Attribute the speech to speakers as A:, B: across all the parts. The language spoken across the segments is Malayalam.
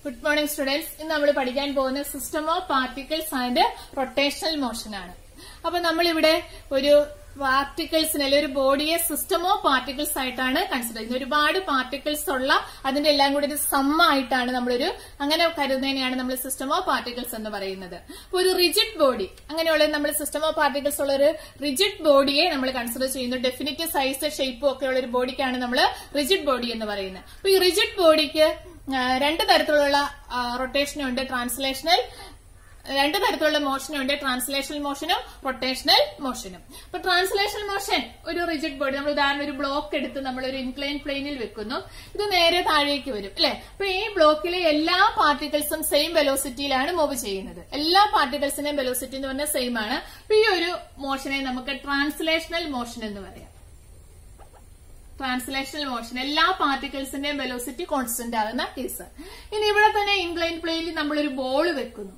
A: ഗുഡ് മോർണിംഗ് സ്റ്റുഡൻസ് ഇന്ന് നമ്മൾ പഠിക്കാൻ പോകുന്ന system of particles and rotational motion ആണ് അപ്പൊ നമ്മളിവിടെ ഒരു പാർട്ടിക്കിൾസിനെ അല്ലെങ്കിൽ ഒരു ബോഡിയെ സിസ്റ്റം ഓഫ് പാർട്ടിക്കിൾസ് ആയിട്ടാണ് കൺസിഡർ ചെയ്യുന്നത് ഒരുപാട് പാർട്ടിക്കിൾസ് ഉള്ള അതിന്റെ എല്ലാം കൂടി ഒരു സം ആയിട്ടാണ് നമ്മളൊരു അങ്ങനെ കരുതുന്നതിനെയാണ് നമ്മൾ സിസ്റ്റം ഓഫ് പാർട്ടിക്കിൾസ് എന്ന് പറയുന്നത് അപ്പൊ ഒരു റിജിഡ് ബോഡി അങ്ങനെയുള്ള നമ്മൾ സിസ്റ്റം ഓഫ് പാർട്ടിക്കിൾസ് ഉള്ള ഒരു റിജിഡ് ബോഡിയെ നമ്മൾ കൺസിഡർ ചെയ്യുന്നു ഡെഫിനിറ്റ് സൈസ് ഷേപ്പും ഒക്കെ ഉള്ള ഒരു ബോഡിക്കാണ് നമ്മൾ റിജിഡ് ബോഡി എന്ന് പറയുന്നത് അപ്പൊ ഈ റിജിഡ് ബോഡിക്ക് രണ്ട് തരത്തിലുള്ള റൊട്ടേഷനും ഉണ്ട് ട്രാൻസ്ലേഷണൽ രണ്ട് തരത്തിലുള്ള മോഷനും ഉണ്ട് ട്രാൻസ്ലേഷണൽ മോഷനും റൊട്ടേഷണൽ മോഷനും അപ്പൊ ട്രാൻസ്ലേഷണൽ മോഷൻ ഒരു റിജിഡ് ബോഡി നമ്മൾ ഉദാഹരണം ഒരു ബ്ലോക്ക് എടുത്ത് നമ്മൾ ഒരു ഇൻക്ലൈൻ പ്ലെയിനിൽ വെക്കുന്നു ഇത് നേരെ താഴേക്ക് വരും അല്ലെ അപ്പൊ ഈ ബ്ലോക്കിലെ എല്ലാ പാർട്ടിക്കിൾസും സെയിം വെലോസിറ്റിയിലാണ് മൂവ് ചെയ്യുന്നത് എല്ലാ പാർട്ടിക്കിൾസിന്റെയും വെലോസിറ്റി എന്ന് പറഞ്ഞാൽ സെയിം ആണ് അപ്പൊ ഈ ഒരു മോഷനെ നമുക്ക് ട്രാൻസ്ലേഷണൽ മോഷൻ എന്ന് പറയാം ട്രാൻസ്ലേഷണൽ മോഷൻ എല്ലാ പാർട്ടിക്കിൾസിന്റെയും വെലോസിറ്റി കോൺസ്റ്റന്റ് ആകുന്ന കേസ് ഇനി ഇവിടെ തന്നെ ഇൻക്ലൈൻ പ്ലെയിനിൽ നമ്മളൊരു ബോൾ വെക്കുന്നു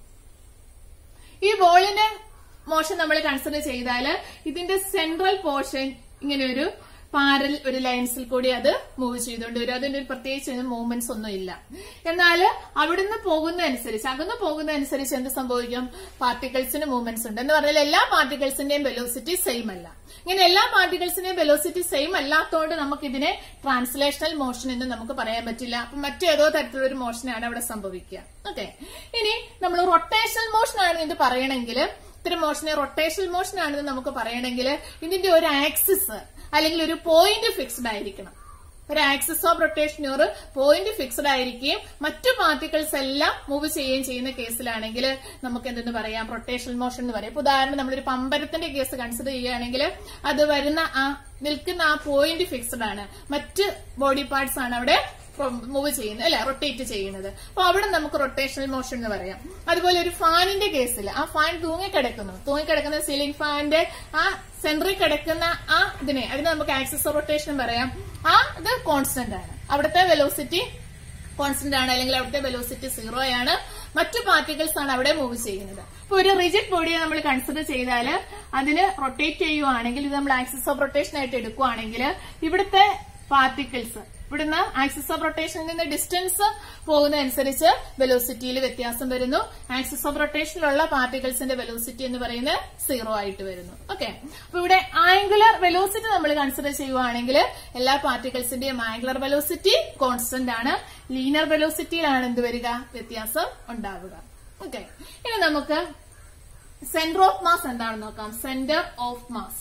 A: ഈ ബോളിന്റെ മോഷൻ നമ്മൾ കൺസിഡർ ചെയ്താൽ ഇതിന്റെ സെൻട്രൽ പോർഷൻ ഇങ്ങനെ ഒരു പാരൽ ഒരു ലൈൻസിൽ കൂടി അത് മൂവ് ചെയ്തുകൊണ്ട് വരും അതിന്റെ ഒരു പ്രത്യേകിച്ച് മൂവ്മെന്റ്സ് ഒന്നും ഇല്ല എന്നാൽ അവിടുന്ന് പോകുന്നതനുസരിച്ച് അകന്ന് പോകുന്നതനുസരിച്ച് എന്ത് സംഭവിക്കും പാർട്ടിക്കിൾസിന് മൂവ്മെന്റ്സ് ഉണ്ട് എന്ന് പറഞ്ഞാൽ എല്ലാ പാർട്ടിക്കിൾസിന്റെയും വെലോസിറ്റി സെയിം അല്ല ഇങ്ങനെ എല്ലാ പാർട്ടിക്കിൾസിന്റെയും വെലോസിറ്റി സെയിം അല്ലാത്തതുകൊണ്ട് നമുക്ക് ഇതിനെ ട്രാൻസ്ലേഷണൽ മോഷൻ എന്ന് നമുക്ക് പറയാൻ പറ്റില്ല അപ്പൊ മറ്റേതോ തരത്തിലുള്ള ഒരു മോഷനാണ് അവിടെ സംഭവിക്കുക ഓക്കെ ഇനി നമ്മൾ റൊട്ടേഷണൽ മോഷൻ ആണ് ഇത് പറയണമെങ്കിൽ ഇത്തരം മോഷനെ റൊട്ടേഷണൽ മോഷൻ ആണെന്ന് നമുക്ക് പറയണമെങ്കിൽ ഇതിന്റെ ഒരു ആക്സിസ് അല്ലെങ്കിൽ ഒരു പോയിന്റ് ഫിക്സ്ഡ് ആയിരിക്കണം ഒരു ആക്സിസ് ഓഫ് റൊട്ടേഷൻ ഒരു പോയിന്റ് ഫിക്സ്ഡ് ആയിരിക്കുകയും മറ്റു പാർട്ടിക്കിൾസ് എല്ലാം മൂവ് ചെയ്യുകയും ചെയ്യുന്ന കേസിലാണെങ്കിൽ നമുക്ക് എന്തെന്ന് പറയാം റൊട്ടേഷണൽ മോഷൻ എന്ന് പറയാം ഇപ്പൊ ഉദാഹരണം നമ്മളൊരു പമ്പരത്തിന്റെ കേസ് കൺസിഡർ ചെയ്യുകയാണെങ്കിൽ അത് വരുന്ന ആ നിൽക്കുന്ന ആ പോയിന്റ് ഫിക്സ്ഡ് ആണ് മറ്റ് ബോഡി പാർട്സ് ആണ് അവിടെ മൂവ് ചെയ്യുന്നത് അല്ലെ റൊട്ടേറ്റ് ചെയ്യുന്നത് അപ്പൊ അവിടെ നമുക്ക് റൊട്ടേഷണൽ മോഷൻ എന്ന് പറയാം അതുപോലെ ഒരു ഫാനിന്റെ കേസിൽ ആ ഫാൻ തൂങ്ങിക്കിടക്കുന്നു തൂങ്ങിക്കിടക്കുന്ന സീലിംഗ് ഫാനിന്റെ ആ സെന്ററിൽ കിടക്കുന്ന ആ ഇതിനെ അതിന് നമുക്ക് ആക്സിസ് റൊട്ടേഷൻ പറയാം ആ ഇത് കോൺസ്റ്റന്റ് ആണ് അവിടുത്തെ വെലോസിറ്റി കോൺസ്റ്റന്റ് ആണ് അല്ലെങ്കിൽ അവിടുത്തെ വെലോസിറ്റി സീറോ ആണ് മറ്റു പാർട്ടിക്കിൾസ് ആണ് അവിടെ മൂവ് ചെയ്യുന്നത് ഇപ്പൊ ഒരു റിജിഡ് ബോഡിയെ നമ്മൾ കൺസിഡർ ചെയ്താൽ അതിന് റൊട്ടേറ്റ് ചെയ്യുവാണെങ്കിൽ ഇത് നമ്മൾ ആക്സിസ് ഓഫ് റൊട്ടേഷൻ ആയിട്ട് എടുക്കുവാണെങ്കിൽ ഇവിടുത്തെ പാർട്ടിക്കിൾസ് ഇവിടുന്ന് ആക്സിസ് ഓഫ് റൊട്ടേഷനിൽ നിന്ന് ഡിസ്റ്റൻസ് പോകുന്നതനുസരിച്ച് വെലോസിറ്റിയിൽ വ്യത്യാസം വരുന്നു ആക്സിസ് ഓഫ് റൊട്ടേഷനിലുള്ള പാർട്ടിക്കിൾസിന്റെ വെലോസിറ്റി എന്ന് പറയുന്നത് സീറോ ആയിട്ട് വരുന്നു ഓക്കെ അപ്പൊ ഇവിടെ ആംഗുലർ വെലോസിറ്റി നമ്മൾ കൺസിഡർ ചെയ്യുവാണെങ്കിൽ എല്ലാ പാർട്ടിക്കിൾസിന്റെയും ആംഗുലർ വെലോസിറ്റി കോൺസ്റ്റന്റ് ആണ് ലീനിയർ വെലോസിറ്റിയിലാണ് എന്ത് വരിക വ്യത്യാസം ഉണ്ടാവുക ഓക്കെ ഇനി നമുക്ക് സെന്റർ ഓഫ് മാസ് എന്താണെന്ന് നോക്കാം സെന്റർ ഓഫ് മാസ്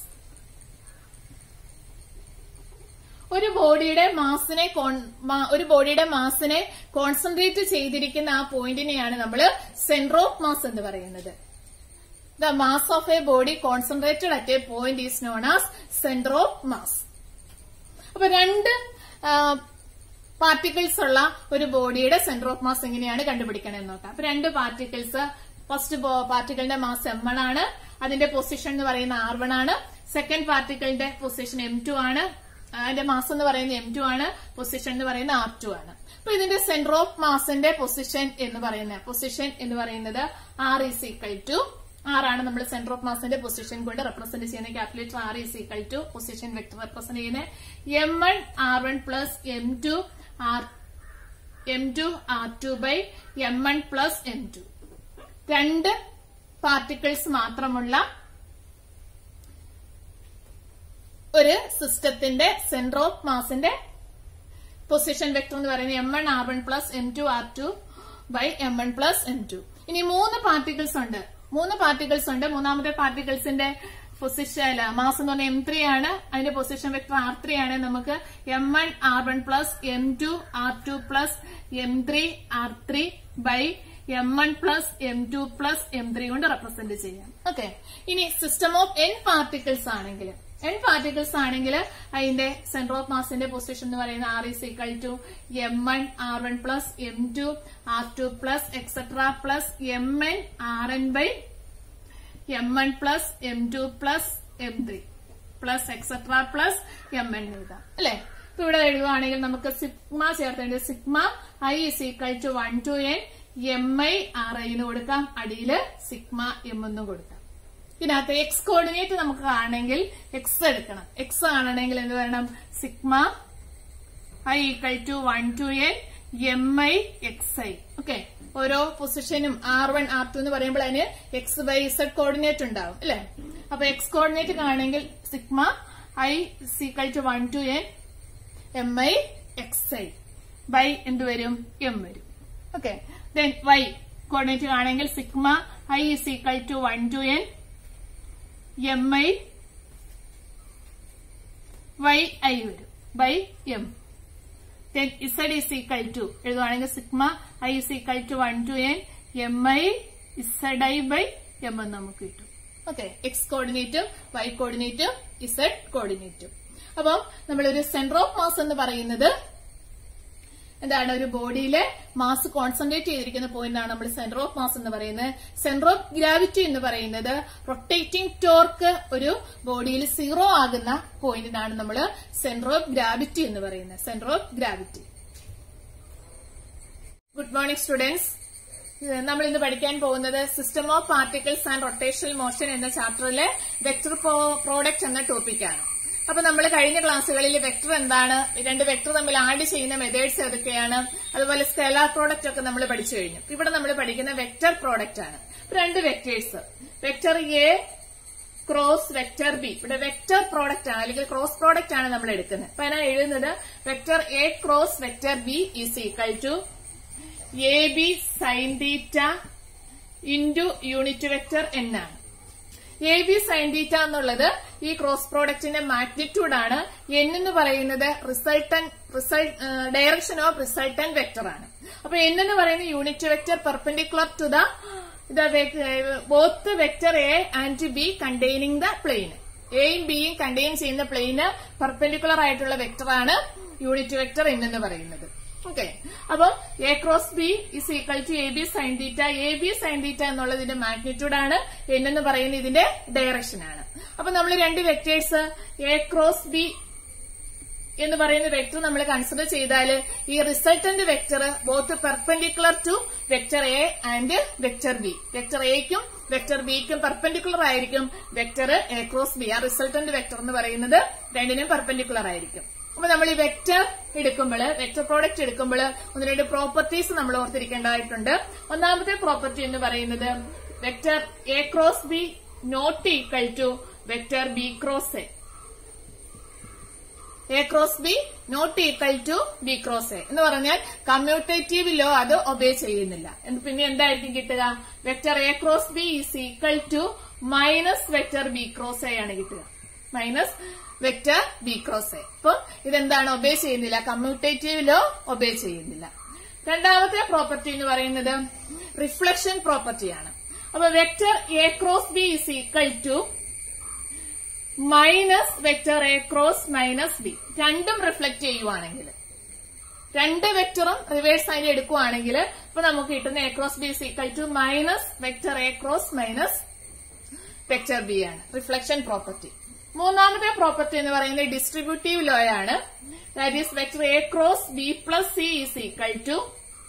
A: ഒരു ബോഡിയുടെ മാസിനെ ഒരു ബോഡിയുടെ മാസിനെ കോൺസെൻട്രേറ്റ് ചെയ്തിരിക്കുന്ന ആ പോയിന്റിനെയാണ് നമ്മൾ സെന്റർ ഓഫ് മാസ് എന്ന് പറയുന്നത് the mass of a body concentrated at a point is known as centre of mass അപ്പൊ രണ്ട് പാർട്ടിക്കിൾസ് ഉള്ള ഒരു ബോഡിയുടെ സെന്റർ ഓഫ് മാസ് എങ്ങനെയാണ് കണ്ടുപിടിക്കണമെന്ന് നോക്കാം അപ്പൊ രണ്ട് പാർട്ടിക്കിൾസ് ഫസ്റ്റ് പാർട്ടിക്കിളിന്റെ മാസ് എം വൺ ആണ് അതിന്റെ പൊസിഷൻ എന്ന് പറയുന്ന ആർ വൺ ആണ് സെക്കൻഡ് പാർട്ടിക്കിളിന്റെ പൊസിഷൻ എം ടു ആണ് അതിന്റെ മാസ് എന്ന് പറയുന്നത് എം ടു ആണ് പൊസിഷൻ എന്ന് പറയുന്നത് ആർ ടു ആണ് അപ്പൊ ഇതിന്റെ സെന്റർ ഓഫ് മാസിന്റെ പൊസിഷൻ എന്ന് പറയുന്നത് പൊസിഷൻ എന്ന് പറയുന്നത് R is equal to R ആണ് നമ്മൾ സെന്റർ ഓഫ് മാസിന്റെ പൊസിഷൻ കൊണ്ട് റെപ്രസെന്റ് ചെയ്യുന്ന capital R is equal to position vector represent ചെയ്യുന്നത് M one R one plus M two R M two R two by M one plus M two രണ്ട് പാർട്ടിക്കിൾസ് മാത്രമുള്ള ഒരു സിസ്റ്റത്തിന്റെ സെന്റർ ഓഫ് മാസിന്റെ പൊസിഷൻ വെക്ടർ എന്ന് പറയുന്നത് M one R one plus M two R two by M one plus M two ഇനി മൂന്ന് പാർട്ടിക്കിൾസ് ഉണ്ട് മൂന്ന് പാർട്ടിക്കിൾസ് ഉണ്ട് മൂന്നാമത്തെ പാർട്ടിക്കിൾസിന്റെ പൊസിഷൻ അല്ല മാസ് എന്ന് പറഞ്ഞാൽ എം ത്രീ ആണ് അതിന്റെ പൊസിഷൻ വെക്ടർ ആർ ത്രീ ആണ് നമുക്ക് M one R one plus M two R two plus M three R three by M one plus M two plus M three കൊണ്ട് റെപ്രസെന്റ് ചെയ്യാം ഓക്കെ ഇനി സിസ്റ്റം ഓഫ് എൻ പാർട്ടിക്കിൾസ് ആണെങ്കിൽ എൻ പാർട്ടിക്കിൾസ് ആണെങ്കിൽ അതിന്റെ സെന്റർ ഓഫ് മാസിന്റെ പൊസിഷൻ എന്ന് പറയുന്നത് R is equal to M one R one plus M two R two plus etcetera plus M N R N by M one plus M two plus M three plus etcetera plus M N എഴുതാം അല്ലെ ഇപ്പൊ ഇവിടെ എഴുതുവാണെങ്കിൽ നമുക്ക് സിഗ്മ ചേർത്തേണ്ടത് sigma I is equal to one to N M I R ഐന് കൊടുക്കാം അടിയില് സിഗ്മ എം എന്നും കൊടുക്കാം ഇതിനകത്ത് എക്സ് കോർഡിനേറ്റ് നമുക്ക് കാണണമെങ്കിൽ എക്സ് എടുക്കണം എക്സ് കാണണമെങ്കിൽ എന്ത് വേണം sigma I equal to one to N M I X I okay ഓരോ പൊസിഷനും ആർ വൺ ആർ ടു എന്ന് പറയുമ്പോൾ അതിന് എക്സ് വൈ സെഡ് കോർഡിനേറ്റ് ഉണ്ടാവും അല്ലെ അപ്പൊ എക്സ് കോർഡിനേറ്റ് കാണുമെങ്കിൽ sigma I equal to one to N M I X I by എന്ത് വരും എം വരും ഓക്കെ ദെൻ വൈ കോർഡിനേറ്റ് ആണെങ്കിൽ sigma I is equal to one to N M I Y I വരും by M then Z is equal to എഴുതുവാണെങ്കിൽ sigma I is equal to one to N M I Z I by M എന്ന് നമുക്ക് കിട്ടും ഓക്കെ എക്സ് കോർഡിനേറ്റും വൈ കോർഡിനേറ്റും ഇസഡ് കോർഡിനേറ്റും അപ്പം നമ്മളൊരു സെന്റർ ഓഫ് മാസ് എന്ന് പറയുന്നത് എന്താണ് ഒരു ബോഡിയിലെ മാസ് കോൺസെൻട്രേറ്റ് ചെയ്തിരിക്കുന്ന പോയിന്റ് ആണ് നമ്മൾ സെന്റർ ഓഫ് മാസ് എന്ന് പറയുന്നത് സെന്റർ ഓഫ് ഗ്രാവിറ്റി എന്ന് പറയുന്നത് റൊട്ടേറ്റിംഗ് ടോർക്ക് ഒരു ബോഡിയിൽ സീറോ ആകുന്ന പോയിന്റിനാണ് നമ്മൾ സെന്റർ ഓഫ് ഗ്രാവിറ്റി എന്ന് പറയുന്നത് centre of gravity good morning students നമ്മൾ ഇന്ന് പഠിക്കാൻ പോകുന്നത് system of particles and rotational motion എന്ന ചാപ്റ്ററിലെ വെക്ടർ പ്രോഡക്റ്റ് എന്ന ടോപ്പിക്കാണ് അപ്പൊ നമ്മൾ കഴിഞ്ഞ ക്ലാസ്സുകളിൽ വെക്ടർ എന്താണ് രണ്ട് വെക്ടർ തമ്മിൽ ആഡ് ചെയ്യുന്ന മെത്തേഡ്സ് ഏതൊക്കെയാണ് അതുപോലെ സ്കെലാർ പ്രോഡക്റ്റ് ഒക്കെ നമ്മൾ പഠിച്ചു കഴിഞ്ഞു ഇവിടെ നമ്മൾ പഠിക്കുന്ന വെക്ടർ പ്രോഡക്റ്റ് ആണ് രണ്ട് vectors vector A cross vector B ഇവിടെ വെക്ടർ പ്രോഡക്റ്റ് ആണ് അല്ലെങ്കിൽ ക്രോസ് പ്രോഡക്റ്റ് ആണ് നമ്മൾ എടുക്കുന്നത് അപ്പൊ ഞാൻ എഴുതുന്നത് vector A cross vector B is equal to A B sine theta into unit vector എന്നാണ് എ ബി സൈൻ തീറ്റ എന്നുള്ളത് ഈ ക്രോസ് പ്രോഡക്റ്റിന്റെ മാഗ്നിറ്റ്യൂഡ് ആണ് എൻ എന്ന് പറയുന്നത് resultant result direction of resultant vector ആണ് അപ്പൊ എൻ എന്ന് പറയുന്ന unit vector perpendicular to the both vector A and B containing the plane എയും ബിയും കണ്ടെയ്ൻ ചെയ്യുന്ന പ്ലെയിന് പെർപെൻഡിക്കുലർ ആയിട്ടുള്ള വെക്ടർ ആണ് യൂണിറ്റ് വെക്ടർ എൻ എന്ന് പറയുന്നത് ഓക്കെ അപ്പം A cross B is equal to A B sine theta A B sine theta എന്നുള്ളതിന്റെ മാഗ്നിറ്റ്യൂഡ് ആണ് എൻ എന്ന് പറയുന്ന ഇതിന്റെ ഡയറക്ഷൻ ആണ് അപ്പൊ നമ്മൾ രണ്ട് വെക്ടേഴ്സ് എ ക്രോസ് ബി എന്ന് പറയുന്ന വെക്ടർ നമ്മൾ കൺസിഡർ ചെയ്താൽ ഈ resultant vector both perpendicular to vector A and vector B vector എക്കും വെക്ടർ ബിക്കും പെർപെൻഡിക്കുലർ ആയിരിക്കും വെക്ടർ എ ക്രോസ് ബി ആ റിസൾട്ടന്റ് വെക്ടർ എന്ന് പറയുന്നത് രണ്ടിനും പെർപെൻഡിക്കുലർ ആയിരിക്കും അപ്പൊ നമ്മൾ ഈ വെക്ടർ എടുക്കുമ്പോൾ വെക്ടർ പ്രോഡക്റ്റ് എടുക്കുമ്പോൾ ഒന്ന് രണ്ട് പ്രോപ്പർട്ടീസ് നമ്മൾ ഓർത്തിരിക്കേണ്ടതായിട്ടുണ്ട് ഒന്നാമത്തെ പ്രോപ്പർട്ടി എന്ന് പറയുന്നത് vector A cross B not equal to vector B cross A A cross B not equal to B cross A എന്ന് പറഞ്ഞാൽ കമ്മ്യൂട്ടേറ്റീവ് ലോ അത് ഒബേ ചെയ്യുന്നില്ല പിന്നെ എന്തായിരിക്കും കിട്ടുക vector A cross B is equal to minus vector B cross A ആണ് കിട്ടുക minus vector B cross A അപ്പൊ ഇതെന്താണ് ഒബേ ചെയ്യുന്നില്ല കമ്മ്യൂട്ടേറ്റീവ് ലോ ഒബേ ചെയ്യുന്നില്ല രണ്ടാമത്തെ പ്രോപ്പർട്ടി എന്ന് പറയുന്നത് റിഫ്ലക്ഷൻ പ്രോപ്പർട്ടിയാണ് അപ്പൊ vector A cross B is equal to minus vector A cross minus B രണ്ടും റിഫ്ലക്ട് ചെയ്യുവാണെങ്കിൽ രണ്ട് വെക്ടറും റിവേഴ്സ് ആയിട്ട് എടുക്കുവാണെങ്കിൽ ഇപ്പൊ നമുക്ക് കിട്ടുന്ന A cross B is equal to minus vector A cross minus vector B ആണ് റിഫ്ലക്ഷൻ പ്രോപ്പർട്ടി മൂന്നാമത്തെ പ്രോപ്പർട്ടി എന്ന് പറയുന്നത് ഡിസ്ട്രിബ്യൂട്ടീവ് ലോ ആണ് that is vector A cross B plus C is equal to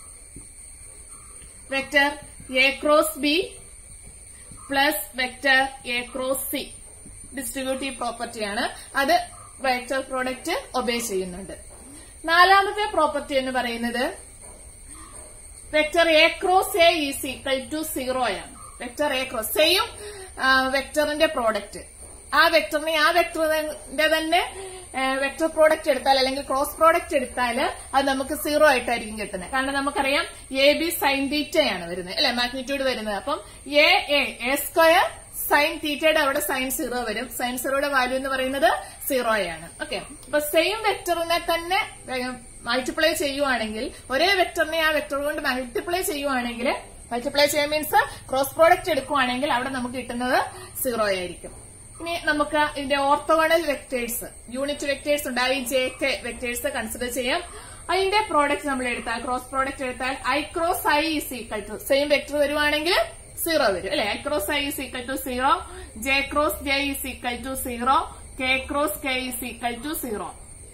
A: vector A cross B plus vector A cross C distributive പ്രോപ്പർട്ടിയാണ് അത് വെക്ടർ പ്രോഡക്റ്റ് ഒബേ ചെയ്യുന്നുണ്ട് നാലാമത്തെ പ്രോപ്പർട്ടി എന്ന് പറയുന്നത് vector A cross A is equal to zero ആണ് വെക്ടർ എ ക്രോസ് സെയും വെക്ടറിന്റെ പ്രോഡക്റ്റ് ആ വെക്ടറിനെ ആ വെക്ടറിന്റെ തന്നെ വെക്ടർ പ്രോഡക്റ്റ് എടുത്താൽ അല്ലെങ്കിൽ ക്രോസ് പ്രോഡക്റ്റ് എടുത്താൽ അത് നമുക്ക് സീറോ ആയിട്ടായിരിക്കും കിട്ടുന്നത് കാരണം നമുക്കറിയാം എ ബി സൈൻ തീറ്റയാണ് വരുന്നത് അല്ലെ മാഗ്നിറ്റ്യൂഡ് വരുന്നത് അപ്പം A A A square sine തീറ്റയുടെ അവിടെ സൈൻ സീറോ വരും സൈൻ സീറോയുടെ വാല്യൂ എന്ന് പറയുന്നത് സീറോയാണ് ഓക്കെ അപ്പൊ സെയിം വെക്ടറിനെ തന്നെ മൾട്ടിപ്ലൈ ചെയ്യുവാണെങ്കിൽ ഒരേ വെക്ടറിനെ ആ വെക്ടർ കൊണ്ട് മൾട്ടിപ്ലൈ ചെയ്യുവാണെങ്കിൽ മൾട്ടിപ്ലൈ ചെയ്യാൻ മീൻസ് ക്രോസ് പ്രോഡക്റ്റ് എടുക്കുവാണെങ്കിൽ അവിടെ നമുക്ക് കിട്ടുന്നത് സീറോ ആയിരിക്കും ഇനി നമുക്ക് ഇതിന്റെ ഓർത്തോഗണൽ വെക്ടേഴ്സ് യൂണിറ്റ് വെക്ടേഴ്സ് ഉണ്ട് I J K vectors consider ചെയ്യാം അതിന്റെ പ്രോഡക്റ്റ് നമ്മൾ എടുത്താൽ ക്രോസ് പ്രോഡക്റ്റ് എടുത്താൽ I cross I is equal to same vector വരുവാണെങ്കിൽ സീറോ വരും അല്ലെ I cross I is equal to zero J cross J is equal to zero K cross K is equal to zero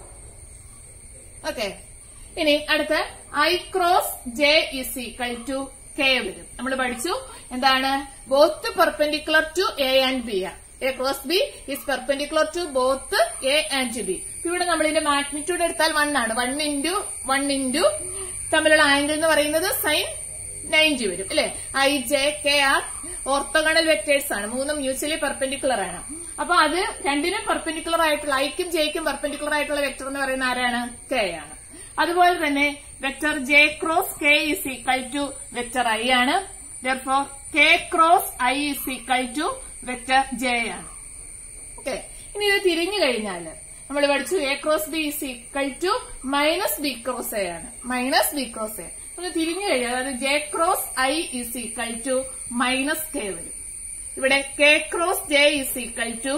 A: okay ഇനി അടുത്ത I cross J is equal to K വരും നമ്മൾ പഠിച്ചു എന്താണ് both perpendicular to A and B ആണ് A cross B is perpendicular to both A and B ഇവിടെ നമ്മൾ ഇതിന്റെ മാഗ്നിറ്റ്യൂഡ് എടുത്താൽ വൺ ആണ് വൺ ഇൻറ്റു വൺ ഇൻറ്റു തമ്മിലുള്ള ആംഗിൾ എന്ന് പറയുന്നത് സൈൻ നയൻറ്റി വരും അല്ലെ I J K are orthogonal vectors ആണ് മൂന്നും മ്യൂച്വലി പെർപെൻഡിക്കുലർ ആണ് അപ്പൊ അത് രണ്ടിനും പെർപെൻഡിക്കുലർ ആയിട്ടുള്ള ഐക്കും ജെയ്ക്കും പെർപെൻഡിക്കുലർ ആയിട്ടുള്ള വെക്ടർ എന്ന് പറയുന്ന ആരാണ് കെ ആണ് അതുപോലെ തന്നെ vector J cross K is equal to vector I ആണ് therefore K cross I is equal to vector J ആണ് ഓക്കെ ഇനി ഇത് തിരിഞ്ഞു കഴിഞ്ഞാല് നമ്മൾ പഠിച്ചു A cross B is equal to minus B cross A ആണ് മൈനസ് ബി ക്രോസ് എ ഒന്ന് തിരിഞ്ഞു കഴിഞ്ഞാൽ അതായത് J cross I is equal to minus K വരും ഇവിടെ K cross J is equal to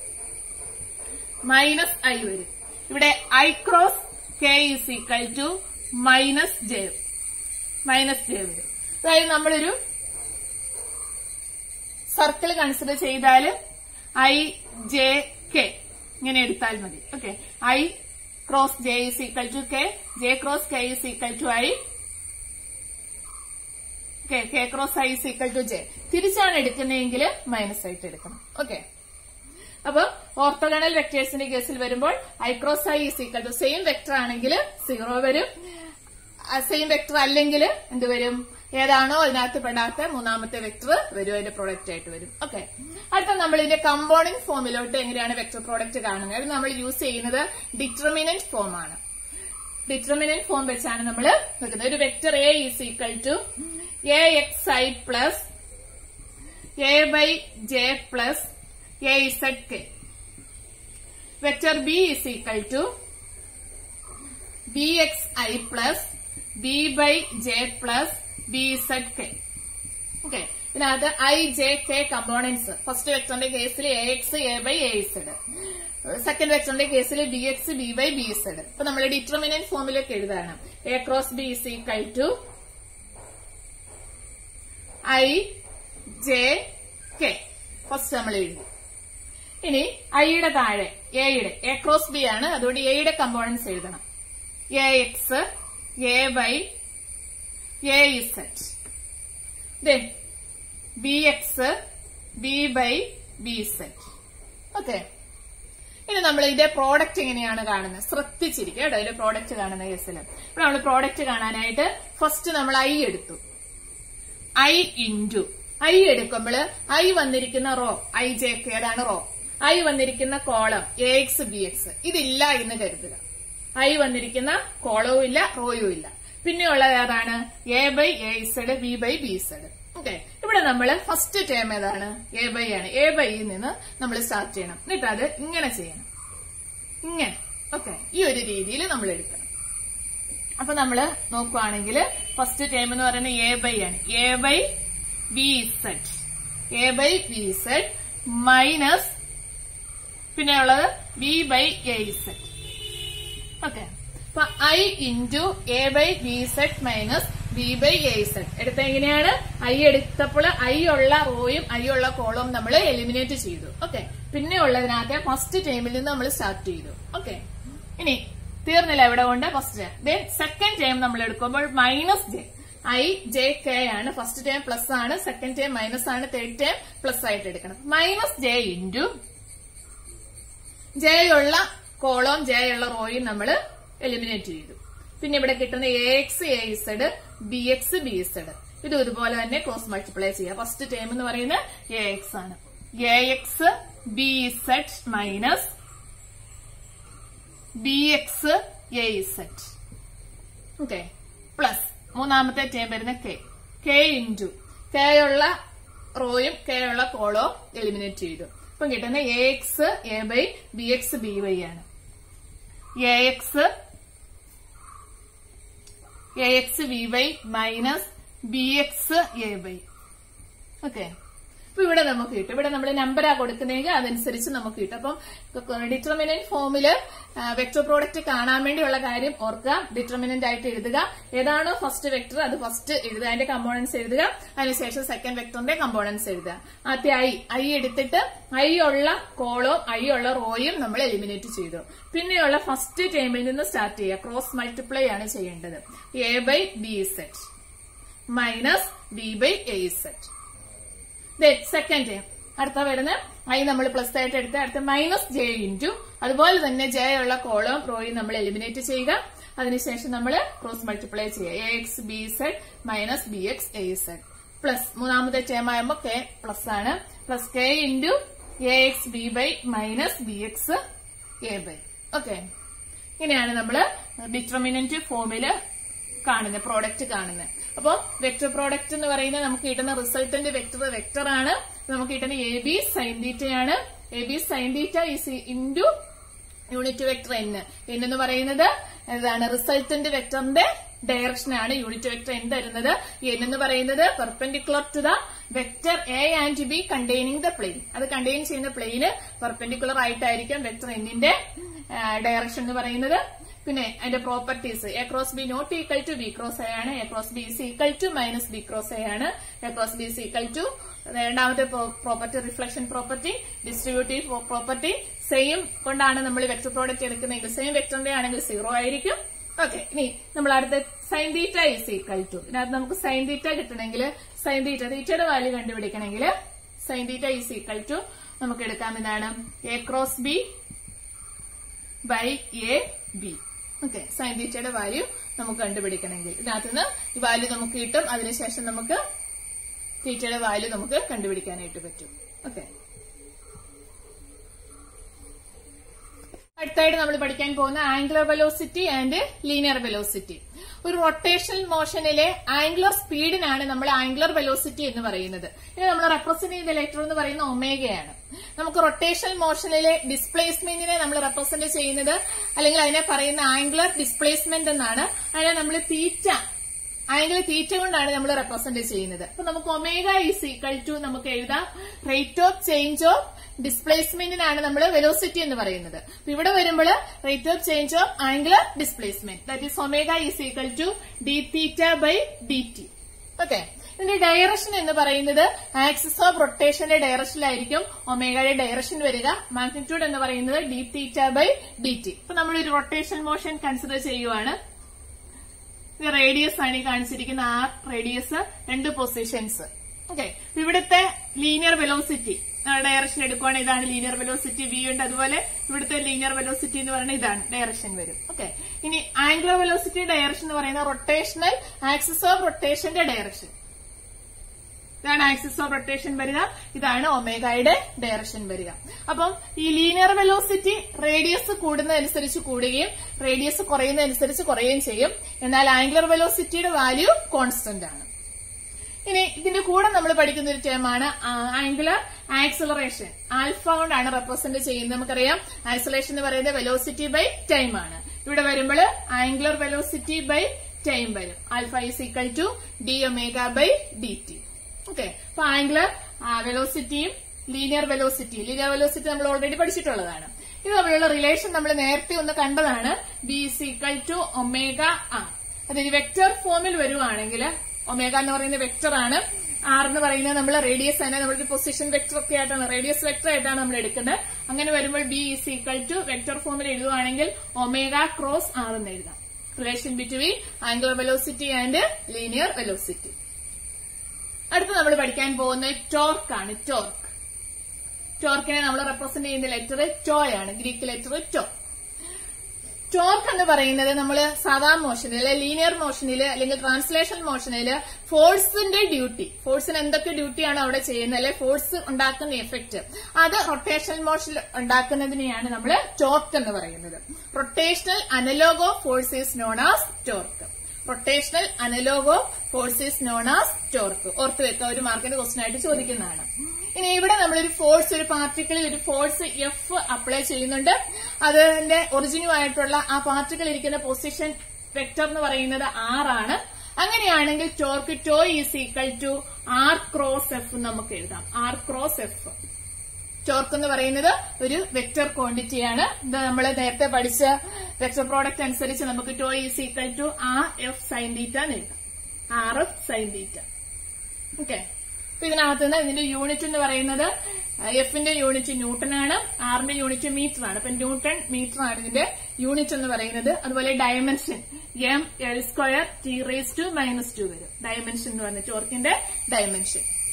A: minus I വരും ഇവിടെ I cross K is equal to minus J minus J വരും അതായത് നമ്മളൊരു സർക്കിൾ കൺസിഡർ ചെയ്താൽ ഐ ജെ കെ ഇങ്ങനെ എടുത്താൽ മതി okay I cross J is equal to K J cross K is equal to I K K cross I is equal to J തിരിച്ചാണ് എടുക്കുന്നതെങ്കിൽ മൈനസ് ആയിട്ട് എടുക്കണം ഓക്കെ അപ്പൊ ഓർത്തോഗണൽ വെക്ടേഴ്സിന്റെ കേസിൽ വരുമ്പോൾ I cross I is equal to same vector ആണെങ്കിൽ സീറോ വരും സെയിം വെക്ടർ അല്ലെങ്കിൽ എന്ത് വരും ഏതാണോ അതിനകത്ത് പെടാത്ത മൂന്നാമത്തെ വെക്ടർ വരും അതിന്റെ പ്രോഡക്റ്റ് ആയിട്ട് വരും ഓക്കെ അടുത്ത നമ്മൾ ഇതിന്റെ കമ്പോണിംഗ് ഫോമിലോട്ട് എങ്ങനെയാണ് വെക്ടർ പ്രോഡക്റ്റ് കാണുന്നത് അത് നമ്മൾ യൂസ് ചെയ്യുന്നത് ഡിറ്റർമിനന്റ് ഫോം ആണ് ഡിറ്റർമിനന്റ് ഫോം വെച്ചാണ് നമ്മൾ വെക്കുന്നത് ഒരു vector A is equal to A X I plus A by J plus A Z K vector B is equal to B X I plus B by J plus B Z K okay ഇതിനകത്ത് I J K components first വെക്ടറിന്റെ കേസിൽ A X A by A Z second വെക്ടറിന്റെ കേസിൽ B X B by B Z ഇപ്പൊ നമ്മൾ ഡിറ്റർമിനന്റ് ഫോമിലേക്ക് എഴുതാണ് A cross B is equal to I J K first നമ്മൾ എഴുതി ഇനി ഐയുടെ താഴെ എയുടെ എ ക്രോസ് ബി ആണ് അതുകൊണ്ട് എയുടെ കമ്പോണൻസ് എഴുതണം A X A by A Z then B X B by B Z okay ഇനി നമ്മൾ ഇതിന്റെ പ്രോഡക്റ്റ് എങ്ങനെയാണ് കാണുന്നത് ശ്രദ്ധിച്ചിരിക്കുക കേട്ടോ ഇതിന്റെ പ്രോഡക്റ്റ് കാണുന്ന കേസിൽ ഇവിടെ നമ്മൾ പ്രോഡക്റ്റ് കാണാനായിട്ട് ഫസ്റ്റ് നമ്മൾ ഐ എടുത്തു ഐ ഇൻറ്റു ഐ എടുക്കുമ്പോൾ ഐ വന്നിരിക്കുന്ന റോ ഐ ജെ കെ ഏതാണ് റോ ഐ വന്നിരിക്കുന്ന column A X B X ഇതില്ല എന്ന് കരുതുക ഐ വന്നിരിക്കുന്ന കോളവും ഇല്ല റോയും ഇല്ല പിന്നെയുള്ളത് ഏതാണ് A by A Z B by B Z okay ഇവിടെ നമ്മൾ ഫസ്റ്റ് ടേം ഏതാണ് എ ബൈ ആണ് എ ബൈയിൽ നിന്ന് നമ്മൾ സ്റ്റാർട്ട് ചെയ്യണം എന്നിട്ട് അത് ഇങ്ങനെ ചെയ്യണം ഇങ്ങനെ ഓക്കെ ഈ ഒരു രീതിയിൽ നമ്മൾ എടുക്കണം അപ്പൊ നമ്മള് നോക്കുവാണെങ്കിൽ ഫസ്റ്റ് ടേം എന്ന് പറയുന്നത് എ ബൈ ആണ് A by B Z A by B Z minus പിന്നെ ഉള്ളത് B by A Z okay അപ്പൊ I into A by B Z minus B by A Z എടുത്ത എങ്ങനെയാണ് ഐ എടുത്തപ്പോൾ ഐ ഉള്ള റോയും ഐ ഉള്ള കോളവും നമ്മൾ എലിമിനേറ്റ് ചെയ്തു ഓക്കെ പിന്നെ ഉള്ളതിനകത്തെ ഫസ്റ്റ് ടൈമിൽ നിന്ന് നമ്മൾ സ്റ്റാർട്ട് ചെയ്തു ഓക്കെ ഇനി തീർന്നില്ല ഇവിടെ കൊണ്ട് ഫസ്റ്റ് ദെൻ സെക്കൻഡ് ടൈം നമ്മൾ എടുക്കുമ്പോൾ minus J I J K ആണ് ഫസ്റ്റ് ടൈം പ്ലസ് ആണ് സെക്കൻഡ് ടൈം മൈനസ് ആണ് തേർഡ് ടൈം പ്ലസ് ആയിട്ട് എടുക്കണം മൈനസ് ജെ ഇൻറ്റു ജെ ഉള്ള കോളവും ജെ ഉള്ള റോയും നമ്മൾ എലിമിനേറ്റ് ചെയ്തു പിന്നെ ഇവിടെ കിട്ടുന്ന A X A Z B X B Z ഇത് ഇതുപോലെ തന്നെ ക്രോസ് മൾട്ടിപ്ലൈ ചെയ്യുക ഫസ്റ്റ് ടേം എന്ന് പറയുന്നത് എ എക്സ് ആണ് A X B Z minus B X A Z okay plus മൂന്നാമത്തെ ടേം വരുന്ന കെ കെ ഇൻറ്റു കെ ഉള്ള റോയും കെ ഉള്ള കോളോ എലിമിനേറ്റ് ചെയ്തു ഇപ്പം കിട്ടുന്ന A X A by B X B Y ആണ് A X A X V Y minus B X A Y okay അപ്പൊ ഇവിടെ നമുക്ക് കിട്ടും ഇവിടെ നമ്മൾ നമ്പറാ കൊടുക്കുന്നതെങ്കിൽ അതനുസരിച്ച് നമുക്ക് കിട്ടും അപ്പം ഡിറ്റർമിനന്റ് ഫോമില് വെക്ടർ പ്രോഡക്റ്റ് കാണാൻ വേണ്ടിയുള്ള കാര്യം ഓർക്കുക ഡിറ്റർമിനന്റ് ആയിട്ട് എഴുതുക ഏതാണോ ഫസ്റ്റ് വെക്ടർ അത് ഫസ്റ്റ് എഴുതുക അതിന്റെ കമ്പോണൻസ് എഴുതുക അതിനുശേഷം സെക്കൻഡ് വെക്ടറിന്റെ കമ്പോണൻസ് എഴുതുക ആദ്യം ഐ ഐ എടുത്തിട്ട് ഐ ഉള്ള കോളോ ഐ ഉള്ള റോയും നമ്മൾ എലിമിനേറ്റ് ചെയ്തു പിന്നെയുള്ള ഫസ്റ്റ് ടൈമിൽ നിന്ന് സ്റ്റാർട്ട് ചെയ്യുക ക്രോസ് മൾട്ടിപ്ലൈ ആണ് ചെയ്യേണ്ടത് A by B Z minus B by A Z second time അടുത്ത വരുന്ന ഐ നമ്മൾ പ്ലസ് ആയിട്ട് എടുത്ത് അടുത്ത മൈനസ് ജെ ഇൻറ്റു അതുപോലെ തന്നെ ജെ ഉള്ള കോളം റോയും നമ്മൾ എലിമിനേറ്റ് ചെയ്യുക അതിനുശേഷം നമ്മൾ ക്രോസ് മൾട്ടിപ്ലൈ ചെയ്യുക A X B Z minus B X A Z plus മൂന്നാമത്തെ ടേം ആകുമ്പോൾ കെ പ്ലസ് ആണ് plus K into A X B by minus B X A by okay ഇങ്ങനെയാണ് നമ്മൾ ഡിറ്റർമിനന്റ് ഫോമില് കാണുന്നത് പ്രോഡക്റ്റ് കാണുന്നത് അപ്പോൾ വെക്ടർ പ്രോഡക്റ്റ് എന്ന് പറയുന്നത് നമുക്ക് കിട്ടുന്ന റിസൾട്ടന്റ് വെക്ടർ വെക്ടർ ആണ് നമുക്ക് കിട്ടുന്ന എ ബി സൈൻ തീറ്റയാണ് A B sine theta is into unit vector N N എന്ന് പറയുന്നത് എന്താണ് റിസൾട്ടന്റ് വെക്ടറിന്റെ ഡയറക്ഷൻ ആണ് യൂണിറ്റ് വെക്ടർ എൻ തരുന്നത് എൻ എന്ന് പറയുന്നത് perpendicular to the vector A and B containing the plane അത് കണ്ടെയ്ൻ ചെയ്യുന്ന പ്ലെയിന് പെർപെൻഡിക്കുലർ ആയിട്ടായിരിക്കും വെക്ടർ എന്നിന്റെ ഡയറക്ഷൻ എന്ന് പറയുന്നത് പിന്നെ അതിന്റെ properties A cross B not equal to B cross A ആണ് A cross B is equal to minus B cross A ആണ് A cross B is equal to രണ്ടാമത്തെ property reflection property distributive property same കൊണ്ടാണ് നമ്മൾ വെക്ടർ പ്രോഡക്റ്റ് എടുക്കുന്നതെങ്കിൽ സെയിം വെക്ടറിന്റെ ആണെങ്കിൽ സീറോ ആയിരിക്കും ഓക്കെ ഇനി നമ്മൾ അടുത്ത sine theta is equal to ഇതിനകത്ത് നമുക്ക് സൈൻ തീറ്റ കിട്ടണമെങ്കിൽ സൈൻ തീറ്റ തീറ്റയുടെ വാല്യൂ കണ്ടുപിടിക്കണമെങ്കിൽ sine theta is equal to നമുക്ക് എടുക്കാം എന്താണ് A cross B by A B okay sine തീറ്റയുടെ വാല്യൂ നമുക്ക് കണ്ടുപിടിക്കണമെങ്കിൽ ഇതിനകത്ത് നിന്ന് ഈ വാല്യൂ നമുക്ക് കിട്ടും അതിനുശേഷം നമുക്ക് തീറ്റയുടെ വാല്യൂ നമുക്ക് കണ്ടുപിടിക്കാനായിട്ട് പറ്റും ഓക്കെ അടുത്തായിട്ട് നമ്മൾ പഠിക്കാൻ പോകുന്ന angular velocity and linear velocity ഒരു റൊട്ടേഷണൽ മോഷനിലെ ആംഗുലർ സ്പീഡിനാണ് നമ്മൾ ആംഗുലർ വെലോസിറ്റി എന്ന് പറയുന്നത് ഇനി നമ്മൾ റെപ്രസെന്റ് ചെയ്ത ലെറ്റർ എന്ന് പറയുന്ന ഒമേഗയാണ് നമുക്ക് റൊട്ടേഷണൽ മോഷനിലെ ഡിസ്പ്ലേസ്മെന്റിനെ നമ്മൾ റെപ്രസെന്റ് ചെയ്യുന്നത് അല്ലെങ്കിൽ അതിനെ പറയുന്ന ആംഗുലർ ഡിസ്പ്ലേസ്മെന്റ് എന്നാണ് അതിനെ നമ്മൾ തീറ്റ ആംഗിൾ തീറ്റ കൊണ്ടാണ് നമ്മൾ റെപ്രസെന്റ് ചെയ്യുന്നത് അപ്പൊ നമുക്ക് ഒമേഗ ഈസ് ഈക്വൽ ടു നമുക്ക് എഴുതാം റേറ്റ് ഓഫ് ചേഞ്ച് ഓഫ് ഡിസ്പ്ലേസ്മെന്റിനാണ് നമ്മൾ വെലോസിറ്റി എന്ന് പറയുന്നത് അപ്പൊ ഇവിടെ വരുമ്പോൾ rate of change of angular displacement that is omega is equal to D theta by D T okay ഇതിന്റെ ഡയറക്ഷൻ എന്ന് പറയുന്നത് ആക്സിസ് ഓഫ് റൊട്ടേഷന്റെ ഡയറക്ഷനിലായിരിക്കും ഒമേഗയുടെ ഡയറക്ഷൻ വരിക മാഗ്നിറ്റ്യൂഡ് എന്ന് പറയുന്നത് D theta by D T ഇപ്പൊ നമ്മൾ ഒരു റൊട്ടേഷൻ മോഷൻ കൺസിഡർ ചെയ്യുവാണ് ഇത് റേഡിയസ് ആണ് ഈ കാണിച്ചിരിക്കുന്ന ആർ റേഡിയസ് രണ്ട് പൊസിഷൻസ് ഓക്കെ ഇവിടുത്തെ ലീനിയർ വെലോസിറ്റി ഡയറക്ഷൻ എടുക്കുവാണെങ്കിൽ ഇതാണ് ലീനിയർ വെലോസിറ്റി വി ഉണ്ട് അതുപോലെ ഇവിടുത്തെ ലീനിയർ വെലോസിറ്റി എന്ന് പറയുന്നത് ഇതാണ് ഡയറക്ഷൻ വരും ഓക്കെ ഇനി ആംഗുലർ വെലോസിറ്റി ഡയറക്ഷൻ എന്ന് പറയുന്നത് റൊട്ടേഷണൽ ആക്സിസ് ഓഫ് റൊട്ടേഷന്റെ ഡയറക്ഷൻ ഇതാണ് ആക്സിസ് ഓഫ് റൊട്ടേഷൻ വരിക ഇതാണ് ഒമേഗയുടെ ഡയറക്ഷൻ വരിക അപ്പം ഈ ലീനിയർ വെലോസിറ്റി റേഡിയസ് കൂടുന്നതനുസരിച്ച് കൂടുകയും റേഡിയസ് കുറയുന്നതനുസരിച്ച് കുറയുകയും ചെയ്യും എന്നാൽ ആംഗുലർ വെലോസിറ്റിയുടെ വാല്യൂ കോൺസ്റ്റന്റ് ആണ് ഇനി ഇതിന്റെ കൂടെ നമ്മൾ പഠിക്കുന്ന ഒരു ടേമാണ് ആംഗുലർ ആക്സിലറേഷൻ ആൽഫ കൊണ്ടാണ് റെപ്രസെന്റ് ചെയ്യുന്നത് നമുക്കറിയാം ആക്സിലേഷൻ എന്ന് പറയുന്നത് വെലോസിറ്റി ബൈ ടൈം ആണ് ഇവിടെ വരുമ്പോൾ ആംഗുലർ വെലോസിറ്റി ബൈ ടൈം വരും alpha is equal to D omega by D T okay അപ്പൊ ആംഗുലർ വെലോസിറ്റിയും ലീനിയർ വെലോസിറ്റി ലീനിയർ വെലോസിറ്റി നമ്മൾ ഓൾറെഡി പഠിച്ചിട്ടുള്ളതാണ് ഇത് തമ്മിലുള്ള റിലേഷൻ നമ്മൾ നേരത്തെ ഒന്ന് കണ്ടതാണ് B is equal to omega R അതായത് വെക്ടർ ഫോമിൽ വരുവാണെങ്കിൽ ഒമേഗ എന്ന് പറയുന്ന വെക്ടർ ആണ് ആർ എന്ന് പറയുന്നത് നമ്മൾ റേഡിയസ് തന്നെ നമ്മളൊരു പൊസിഷൻ വെക്ടർ ഒക്കെ ആയിട്ടാണ് റേഡിയസ് വെക്ടർ ആയിട്ടാണ് നമ്മൾ എടുക്കുന്നത് അങ്ങനെ വരുമ്പോൾ B is equal to vector ഫോമിൽ എഴുതുവാണെങ്കിൽ ഒമേഗ ക്രോസ് ആർ എന്ന് എഴുതാം relation between angular velocity and linear velocity അടുത്ത് നമ്മൾ പഠിക്കാൻ പോകുന്നത് ടോർക്ക് ആണ് ടോർക്ക് ടോർക്കിനെ നമ്മൾ റെപ്രസെന്റ് ചെയ്യുന്ന ലെറ്റർ ടോയാണ് ഗ്രീക്ക് ലെറ്റർ ടോ ടോർക്ക് എന്ന് പറയുന്നത് നമ്മൾ സാധാ മോഷനിൽ ലീനിയർ മോഷനിൽ അല്ലെങ്കിൽ ട്രാൻസ്ലേഷൻ മോഷനിൽ ഫോഴ്സിന്റെ ഡ്യൂട്ടി ഫോഴ്സിന് എന്തൊക്കെ ഡ്യൂട്ടിയാണ് അവിടെ ചെയ്യുന്നത് അല്ലെ ഫോഴ്സ് ഉണ്ടാക്കുന്ന എഫക്ട് അത് റൊട്ടേഷണൽ മോഷൻ ഉണ്ടാക്കുന്നതിനെയാണ് നമ്മൾ ടോർക്ക് എന്ന് പറയുന്നത് rotational analogue of force is known as torque rotational analogue of force is known as torque ഓർത്ത് വെക്കുക ഒരു മാർക്കിന്റെ ക്വസ്റ്റൻ ആയിട്ട് ചോദിക്കുന്നതാണ് ഇനി ഇവിടെ നമ്മളൊരു ഫോഴ്സ് ഒരു പാർട്ടിക്കിളിൽ ഒരു ഫോഴ്സ് എഫ് അപ്ലൈ ചെയ്യുന്നുണ്ട് അതിന്റെ ഒറിജിനുമായിട്ടുള്ള ആ പാർട്ടിക്കിൾ ഇരിക്കുന്ന പൊസിഷൻ വെക്ടർ എന്ന് പറയുന്നത് ആർ ആണ് അങ്ങനെയാണെങ്കിൽ torque tau is equal to R cross F നമുക്ക് എഴുതാം ആർ ക്രോസ് എഫ് ടോർക്ക് എന്ന് പറയുന്നത് ഒരു വെക്ടർ ക്വാണ്ടിറ്റിയാണ് ഇത് നമ്മൾ നേരത്തെ പഠിച്ച വെക്ടർ പ്രോഡക്റ്റ് അനുസരിച്ച് നമുക്ക് tau is equal to R F sine theta എന്ന് എഴുതാം R F sine theta okay അപ്പൊ ഇതിനകത്ത് നിന്ന് ഇതിന്റെ യൂണിറ്റ് എന്ന് പറയുന്നത് എഫിന്റെ യൂണിറ്റ് ന്യൂട്ടൺ ആണ് ആറിന്റെ യൂണിറ്റ് മീറ്റർ ആണ് അപ്പൊ ന്യൂട്ടൺ മീറ്റർ ആണ് ഇതിന്റെ യൂണിറ്റ് എന്ന് പറയുന്നത് അതുപോലെ dimension M L square T raise to minus two വരും ഡയമെൻഷൻ എന്ന് പറഞ്ഞ ചോർക്കിന്റെ dimension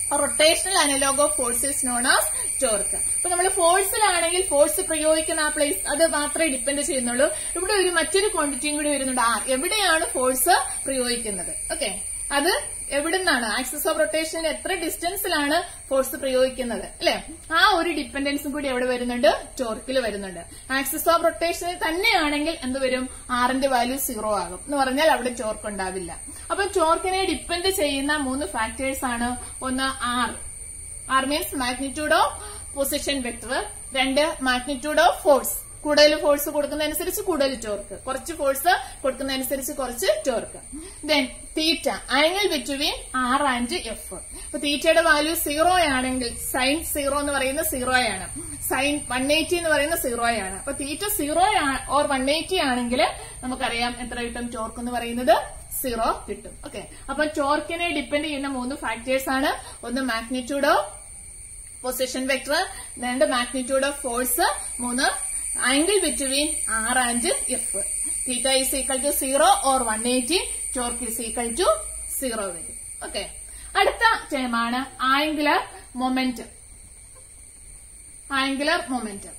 A: rotational analogue of force is known as torque അപ്പൊ നമ്മൾ ഫോഴ്സിലാണെങ്കിൽ ഫോഴ്സ് പ്രയോഗിക്കുന്ന ആ പ്ലേസ് അത് മാത്രമേ ഡിപ്പെൻഡ് ചെയ്യുന്നുള്ളൂ ഇവിടെ ഒരു മറ്റൊരു ക്വാണ്ടിറ്റിയും കൂടി വരുന്നുണ്ട് ആർ എവിടെയാണ് ഫോഴ്സ് പ്രയോഗിക്കുന്നത് ഓക്കെ അത് എവിടുന്നാണ് ആക്സിസ് ഓഫ് റൊട്ടേഷനിൽ എത്ര ഡിസ്റ്റൻസിലാണ് ഫോഴ്സ് പ്രയോഗിക്കുന്നത് അല്ലെ ആ ഒരു ഡിപ്പെൻഡൻസും കൂടി എവിടെ വരുന്നുണ്ട് ടോർക്കിൽ വരുന്നുണ്ട് ആക്സിസ് ഓഫ് റൊട്ടേഷനിൽ തന്നെയാണെങ്കിൽ എന്ത് വരും ആറിന്റെ വാല്യൂ സീറോ ആകും എന്ന് പറഞ്ഞാൽ അവിടെ ടോർക്ക് ഉണ്ടാവില്ല അപ്പൊ ടോർക്കിനെ ഡിപ്പെൻഡ് ചെയ്യുന്ന മൂന്ന് ഫാക്ടേഴ്സ് ആണ് ഒന്ന് R R means magnitude of position vector രണ്ട് മാഗ്നിറ്റ്യൂഡ് ഓഫ് ഫോഴ്സ് കൂടുതൽ ഫോഴ്സ് കൊടുക്കുന്നതനുസരിച്ച് കൂടുതൽ ടോർക്ക് കുറച്ച് ഫോഴ്സ് കൊടുക്കുന്നതനുസരിച്ച് കുറച്ച് torque then theta angle between R and F അപ്പൊ തീറ്റയുടെ വാല്യൂ സീറോ ആണെങ്കിൽ സൈൻ സീറോ എന്ന് പറയുന്ന സീറോ ആണ് സൈൻ വൺ എയ്റ്റി എന്ന് പറയുന്ന സീറോ ആണ് അപ്പൊ theta zero or one eighty ആണെങ്കിൽ നമുക്കറിയാം എത്ര കിട്ടും ടോർക്ക് എന്ന് പറയുന്നത് സീറോ കിട്ടും ഓക്കെ അപ്പൊ ടോർക്കിനെ ഡിപ്പെൻഡ് ചെയ്യുന്ന മൂന്ന് ഫാക്ടേഴ്സ് ആണ് ഒന്ന് മാഗ്നിറ്റ്യൂഡ് ഓഫ് പൊസിഷൻ വെക്ടർ രണ്ട് മാഗ്നിറ്റ്യൂഡ് ഓഫ് ഫോഴ്സ് മൂന്ന് angle between R and F theta is equal to zero or one eighty torque is equal to zero വരും ഓക്കെ അടുത്ത ടേമാണ് ആംഗുലർ മൊമെന്റം ആംഗുലർ മൊമെന്റം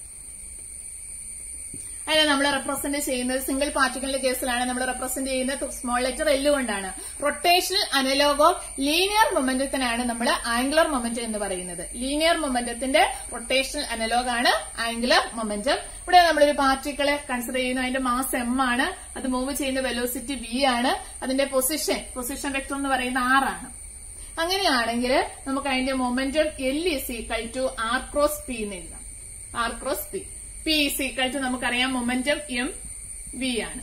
A: അതിനെ നമ്മൾ റെപ്രസെന്റ് ചെയ്യുന്നത് സിംഗിൾ പാർട്ടിക്കിളിന്റെ കേസിലാണ് നമ്മൾ റെപ്രസെന്റ് ചെയ്യുന്നത് സ്മോൾ ലെറ്റർ എല്ല് കൊണ്ടാണ് റൊട്ടേഷണൽ അനലോഗ് ഓഫ് ലീനിയർ മൊമെന്റത്തിനാണ് നമ്മൾ ആംഗുലർ മൊമെന്റം എന്ന് പറയുന്നത് ലീനിയർ മൊമെന്റത്തിന്റെ റൊട്ടേഷണൽ അനലോഗ് ആണ് ആംഗുലർ മൊമെന്റം ഇവിടെ നമ്മളൊരു പാർട്ടിക്കിളെ കൺസിഡർ ചെയ്യുന്നു അതിന്റെ മാസ് എം ആണ് അത് മൂവ് ചെയ്യുന്ന വെലോസിറ്റി വി ആണ് അതിന്റെ പൊസിഷൻ പൊസിഷൻ വെക്ടർ എന്ന് പറയുന്ന ആർ ആണ് അങ്ങനെയാണെങ്കിൽ നമുക്ക് അതിന്റെ momentum L is equal to R cross P എന്ന് എഴുതാം R cross P P is equal to നമുക്കറിയാം മൊമെന്റം എം വി ആണ്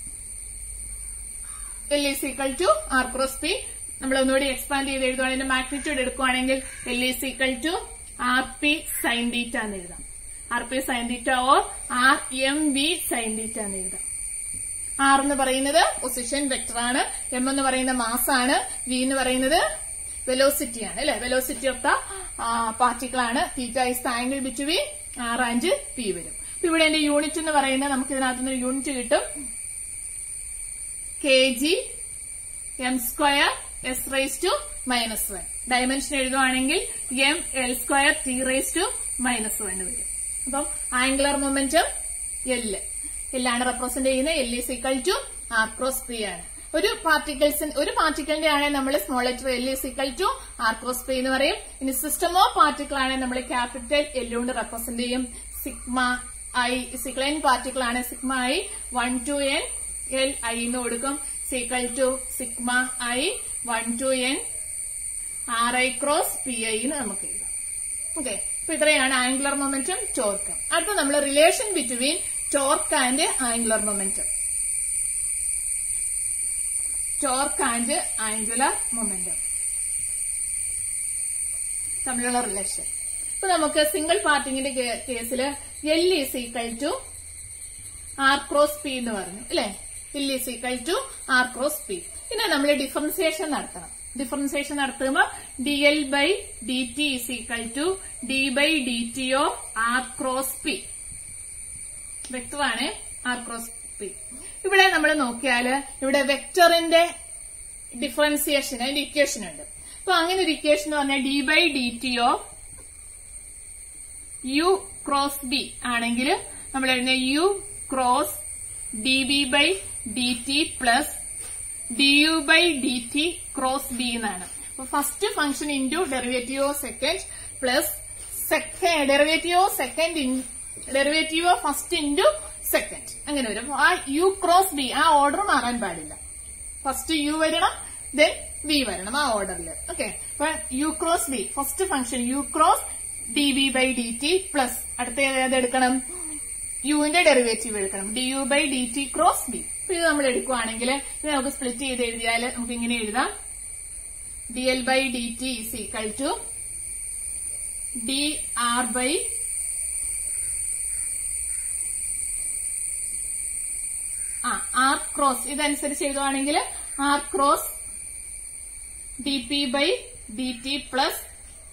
A: L is equal to R cross P നമ്മൾ ഒന്നുകൂടി എക്സ്പാൻഡ് ചെയ്ത് എഴുതുവാണെങ്കിൽ അതിന്റെ മാഗ്നിറ്റ്യൂഡ് എടുക്കുവാണെങ്കിൽ L is equal to R P sine theta എന്ന് എഴുതാം R P sine theta or R M V sine theta എന്ന് എഴുതാം ആർ എന്ന് പറയുന്നത് പൊസിഷൻ വെക്ടർ ആണ് എം എന്ന് പറയുന്ന മാസ് ആണ് വി എന്ന് പറയുന്നത് വെലോസിറ്റി ആണ് അല്ലെ വെലോസിറ്റി ഓഫ് ദ പാർട്ടിക്കിൾ ആണ് theta is the angle between R and P വരും അപ്പൊ ഇവിടെ എന്റെ യൂണിറ്റ് എന്ന് പറയുന്നത് നമുക്ക് ഇതിനകത്ത് നിന്ന് യൂണിറ്റ് കിട്ടും K G M square S raise to minus one dimension എഴുതുവാണെങ്കിൽ M L square T raise to minus one വരും അപ്പം ആംഗുലർ മൊമെന്റം എല് എല്ലാണ് റെപ്രസെന്റ് ചെയ്യുന്നത് L is equal to R cross P ആണ് ഒരു പാർട്ടിക്കിൾസ് ഒരു പാർട്ടിക്കിളിന്റെ ആണെങ്കിൽ നമ്മൾ small letter L is equal to R cross P എന്ന് പറയും ഇനി സിസ്റ്റം ഓഫ് പാർട്ടിക്കിൾ ആണെങ്കിൽ നമ്മൾ ക്യാപിറ്റൽ എൽ കൊണ്ട് റെപ്രസെന്റ് ചെയ്യും സിഗ്മ ഐ സിക്ലൈൻ പാർട്ടിക്കിൾ ആണ് sigma I one to N L I എന്ന് കൊടുക്കും is equal to sigma I one to N R I cross P I എന്ന് നമുക്ക് എഴുതാം ഓക്കെ അപ്പൊ ഇത്രയാണ് ആംഗുലർ മൊമെന്റം ടോർക്ക് അടുത്ത നമ്മൾ relation between torque and angular momentum torque and angular momentum തമ്മിലുള്ള റിലേഷൻ ഇപ്പൊ നമുക്ക് സിംഗിൾ പാർട്ടിങ്ങിന്റെ കേസിൽ L is equal to R cross P എന്ന് പറഞ്ഞു അല്ലെ L is equal to R cross P പിന്നെ നമ്മൾ ഡിഫറൻസിയേഷൻ നടത്തണം ഡിഫറൻസിയേഷൻ നടത്തുമ്പോൾ D L by D T is equal to D by D T of R cross P വ്യക്തമാണ് ആർ ക്രോസ് പി ഇവിടെ നമ്മൾ നോക്കിയാല് ഇവിടെ വെക്ടറിന്റെ ഡിഫറൻസിയേഷൻ അതിന്റെ ഇക്വേഷൻ ഉണ്ട് അപ്പൊ അങ്ങനെ ഒരു ഇക്വേഷൻ എന്ന് പറഞ്ഞാൽ D by D T of U cross B ആണെങ്കിൽ നമ്മൾ എഴുതുന്ന U cross D B by D T plus D U by D T cross B എന്നാണ് അപ്പൊ first function into derivative of second plus second derivative of second derivative of first into second അങ്ങനെ വരും അപ്പൊ ആ യു ക്രോസ് ബി ആ ഓർഡർ മാറാൻ പാടില്ല ഫസ്റ്റ് യു വരണം ദെൻ ബി വരണം ആ ഓർഡറിൽ ഓക്കെ അപ്പൊ U cross B first function U cross D B by D T plus അടുത്ത ഏത് എടുക്കണം യുവിന്റെ ഡെറിവേറ്റീവ് എടുക്കണം D U by D T cross B അപ്പൊ ഇത് നമ്മൾ എടുക്കുവാണെങ്കിൽ ഇത് നമുക്ക് സ്പ്ലിറ്റ് ചെയ്ത് എഴുതിയാൽ നമുക്ക് ഇങ്ങനെ എഴുതാം D L by D T is equal to D R by ആ ആർ ക്രോസ് ഇതനുസരിച്ച് എഴുതുവാണെങ്കിൽ R cross D P by D T plus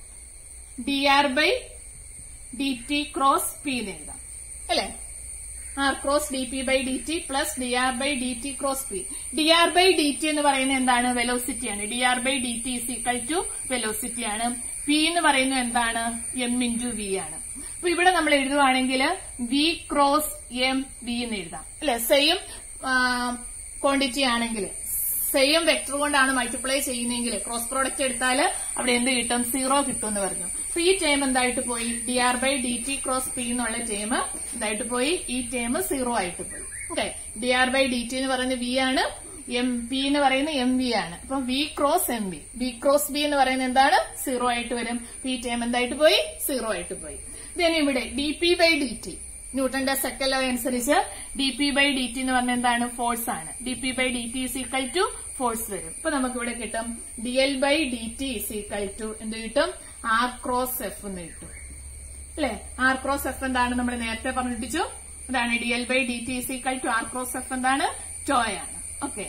A: D R by D T cross P എന്ന് എഴുതാം അല്ലേ R cross D P by D T plus D R by D T cross P D R by D T എന്ന് പറയുന്നത് എന്താണ് വെലോസിറ്റി ആണ് D R by D T is equal to velocity ആണ് പി എന്ന് പറയുന്നത് എന്താണ് എം ഇൻറ്റു വി ആണ് അപ്പൊ ഇവിടെ നമ്മൾ എഴുതുവാണെങ്കിൽ വി ക്രോസ് എം വി എന്ന് എഴുതാം അല്ലെ സെയിം ക്വാണ്ടിറ്റി ആണെങ്കിൽ സെയിം വെക്ടർ കൊണ്ടാണ് മൾട്ടിപ്ലൈ ചെയ്യുന്നതെങ്കിൽ ക്രോസ് പ്രോഡക്റ്റ് എടുത്താൽ അവിടെ എന്ത് കിട്ടും സീറോ കിട്ടും എന്ന് പറഞ്ഞു അപ്പൊ ഈ ടേം എന്തായിട്ട് പോയി D R by D T cross P എന്നുള്ള ടേം എന്തായിട്ട് പോയി ഈ ടേം സീറോ ആയിട്ട് പോയി okay D R by D T എന്ന് പറയുന്നത് വി ആണ് എം പി എന്ന് പറയുന്നത് എം വി ആണ് അപ്പൊ V cross M V V cross B എന്ന് പറയുന്നത് എന്താണ് സീറോ ആയിട്ട് വരും ഈ ടേം എന്തായിട്ട് പോയി സീറോ ആയിട്ട് പോയി ദെൻ ഇവിടെ D P by D T ന്യൂട്ടന്റെ സെക്കൻഡ് ലോ അനുസരിച്ച് D P by D T എന്ന് പറഞ്ഞാൽ എന്താണ് ഫോഴ്സ് ആണ് D P by D T is equal to force വരും ഇപ്പൊ നമുക്ക് ഇവിടെ കിട്ടും D L by D T is equal to എന്ത് കിട്ടും ആർ ക്രോസ് എഫ് എന്ന് കിട്ടും അല്ലെ ആർ ക്രോസ് എഫ് എന്താണ് നമ്മൾ നേരത്തെ പറഞ്ഞിട്ടിച്ചു അതാണ് D L by D T is equal to R cross F എന്താണ് ടോ ആണ് okay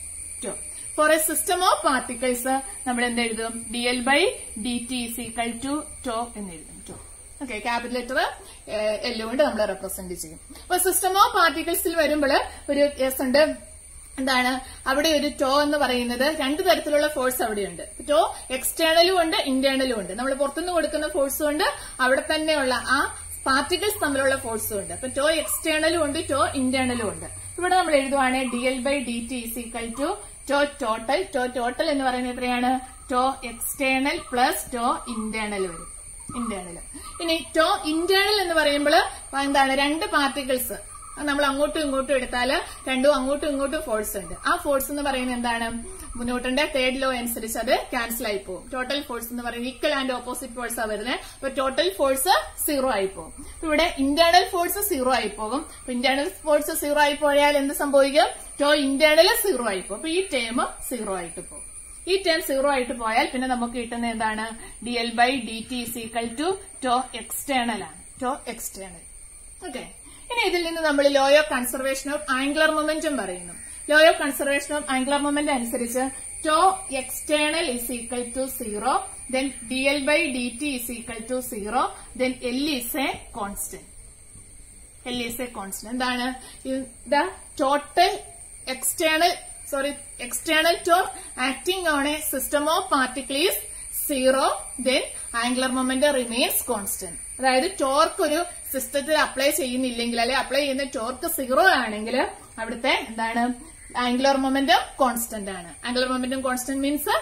A: tau for a system of particles നമ്മൾ എന്ത് എഴുതും D L by D T is equal to tau എന്ന് എഴുതും ടോ ഓക്കെ ക്യാപിറ്റൽ ലെറ്റർ എല്ലാം കൊണ്ട് നമ്മൾ റെപ്രസെന്റ് ചെയ്യും അപ്പൊ സിസ്റ്റം ഓഫ് പാർട്ടിക്കിൾസിൽ വരുമ്പോൾ ഒരു എസ് ഉണ്ട് എന്താണ് അവിടെ ഒരു ടോ എന്ന് പറയുന്നത് രണ്ട് തരത്തിലുള്ള ഫോഴ്സ് അവിടെയുണ്ട് ടോ എക്സ്റ്റേണലും ഉണ്ട് ഇന്റേണലും ഉണ്ട് നമ്മൾ പുറത്തുനിന്ന് കൊടുക്കുന്ന ഫോഴ്സും ഉണ്ട് അവിടെ തന്നെയുള്ള ആ പാർട്ടിക്കിൾസ് തമ്മിലുള്ള ഫോഴ്സും ഉണ്ട് അപ്പൊ ടോ എക്സ്റ്റേണലും ഉണ്ട് ടോ ഇന്റേണലും ഉണ്ട് ഇവിടെ നമ്മൾ എഴുതുവാണെങ്കിൽ D L by D T is equal to tau total tau total എന്ന് പറയുന്നത് എത്രയാണ് tau external plus tau internal വരും ഇന്റേണൽ ഇനി ടോ ഇന്റേണൽ എന്ന് പറയുമ്പോൾ എന്താണ് രണ്ട് പാർട്ടിക്കിൾസ് നമ്മൾ അങ്ങോട്ടും ഇങ്ങോട്ടും എടുത്താൽ രണ്ടും അങ്ങോട്ടും ഇങ്ങോട്ടും ഫോഴ്സ് ഉണ്ട് ആ ഫോഴ്സ് എന്ന് പറയുന്നത് എന്താണ് ന്യൂട്ടന്റെ തേർഡ് ലോ അനുസരിച്ച് അത് ക്യാൻസൽ ആയി പോകും ടോട്ടൽ ഫോഴ്സ് എന്ന് പറയുന്നത് ഈക്വൽ ആൻഡ് ഓപ്പോസിറ്റ് ഫോഴ്സ് ആ വരുന്നത് അപ്പൊ ടോട്ടൽ ഫോഴ്സ് സീറോ ആയി പോകും ഇവിടെ ഇന്റേണൽ ഫോഴ്സ് സീറോ ആയി പോകും ഇന്റേണൽ ഫോഴ്സ് സീറോ ആയി പോയാൽ എന്ത് സംഭവിക്കും ടോ ഇന്റേണൽ സീറോ ആയി പോകും അപ്പൊ ഈ ടേം സീറോ ആയിട്ട് പോകും ഈ ടേം സീറോ ആയിട്ട് പോയാൽ പിന്നെ നമുക്ക് കിട്ടുന്ന എന്താണ് D L by D T is equal to tau external ആണ് ടോ എക്സ്റ്റേണൽ ഓക്കെ ഇനി ഇതിൽ നിന്ന് നമ്മൾ law of conservation of angular momentum പറയുന്നു law of conservation of angular moment അനുസരിച്ച് tau external is equal to zero then D L by D T is equal to zero then L is a constant L is a constant എന്താണ് the total external sorry external torque acting on a system of particle is zero then angular moment remains constant അതായത് ടോർക്ക് ഒരു സിസ്റ്റത്തിൽ അപ്ലൈ ചെയ്യുന്നില്ലെങ്കിൽ അല്ലെ അപ്ലൈ ചെയ്യുന്ന ടോർക്ക് സീറോ ആണെങ്കിൽ അവിടുത്തെ എന്താണ് ആംഗുലർ മൊമെന്റം കോൺസ്റ്റന്റ് ആണ് ആംഗുലർ മൊമെന്റം കോൺസ്റ്റന്റ് മീൻസ്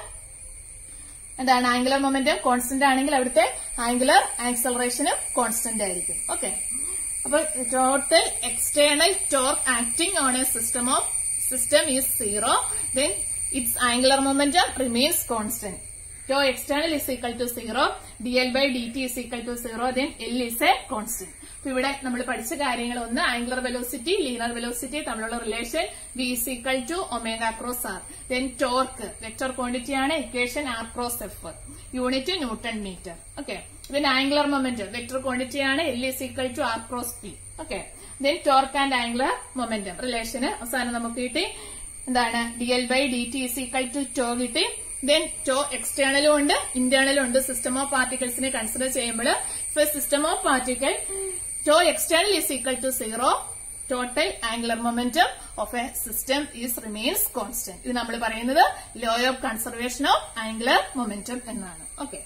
A: എന്താണ് ആംഗുലർ മൊമെന്റം കോൺസ്റ്റന്റ് ആണെങ്കിൽ അവിടുത്തെ ആംഗുലർ ആക്സലറേഷനും കോൺസ്റ്റന്റ് ആയിരിക്കും ഓക്കെ അപ്പൊ total external torque acting on a system of system is zero then it's angular momentum remains constant tau external is equal to zero D L by D T is equal to zero then L is a constant അപ്പൊ ഇവിടെ നമ്മൾ പഠിച്ച കാര്യങ്ങൾ ഒന്ന് ആംഗുലർ വെലോസിറ്റി ലീനർ വെലോസിറ്റി തമ്മിലുള്ള relation V is equal to omega cross R then torque vector quantity ആണ് equation R cross F unit newton metre okay then angular momentum vector quantity ആണ് L is equal to R cross P okay then torque and angular momentum റിലേഷന് അവസാനം നമുക്ക് കിട്ടി എന്താണ് D L by D T is equal to tau കിട്ടി ദെൻ ടോ എക്സ്റ്റേണലും ഉണ്ട് ഇന്റേണലും ഉണ്ട് സിസ്റ്റം ഓഫ് പാർട്ടിക്കിൾസിനെ കൺസിഡർ ചെയ്യുമ്പോൾ ഇപ്പൊ system of particle tau external is equal to zero total angular momentum of a system is remains constant ഇത് നമ്മൾ പറയുന്നത് law of conservation of angular momentum എന്നാണ് ഓക്കെ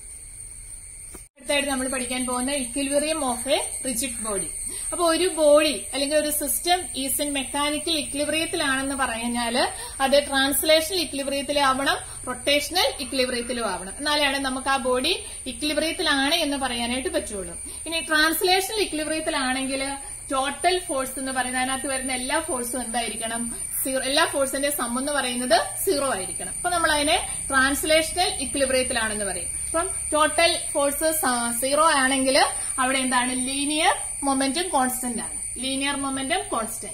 A: അടുത്തായിട്ട് നമ്മൾ പഠിക്കാൻ പോകുന്ന equilibrium of a rigid body അപ്പൊ ഒരു ബോഡി അല്ലെങ്കിൽ ഒരു സിസ്റ്റം ഈസ് ഇൻ മെക്കാനിക്കൽ ഇക്വിലിബ്രിയത്തിലാണെന്ന് പറഞ്ഞാല് അത് ട്രാൻസ്ലേഷണൽ ഇക്വിലിബ്രിയത്തിലാവണം റൊട്ടേഷണൽ ഇക്വിലിബ്രിയത്തിലും ആവണം എന്നാലാണ് നമുക്ക് ആ ബോഡി ഇക്വിലിബ്രിയത്തിലാണ് എന്ന് പറയാനായിട്ട് പറ്റുള്ളൂ ഇനി ട്രാൻസ്ലേഷണൽ ഇക്വിലിബ്രിയത്തിലാണെങ്കിൽ ടോട്ടൽ ഫോഴ്സ് എന്ന് പറയുന്നത് അതിനകത്ത് വരുന്ന എല്ലാ ഫോഴ്സും എന്തായിരിക്കണം സീറോ എല്ലാ ഫോഴ്സിന്റെ സം എന്ന് പറയുന്നത് സീറോ ആയിരിക്കണം അപ്പൊ നമ്മൾ അതിനെ ട്രാൻസ്ലേഷണൽ ഇക്വിലിബ്രിയത്തിലാണെന്ന് പറയും അപ്പം ടോട്ടൽ ഫോഴ്സ് സീറോ ആണെങ്കിൽ അവിടെ എന്താണ് ലീനിയർ മൊമെന്റം കോൺസ്റ്റന്റ് ആണ് ലീനിയർ മൊമെന്റം കോൺസ്റ്റന്റ്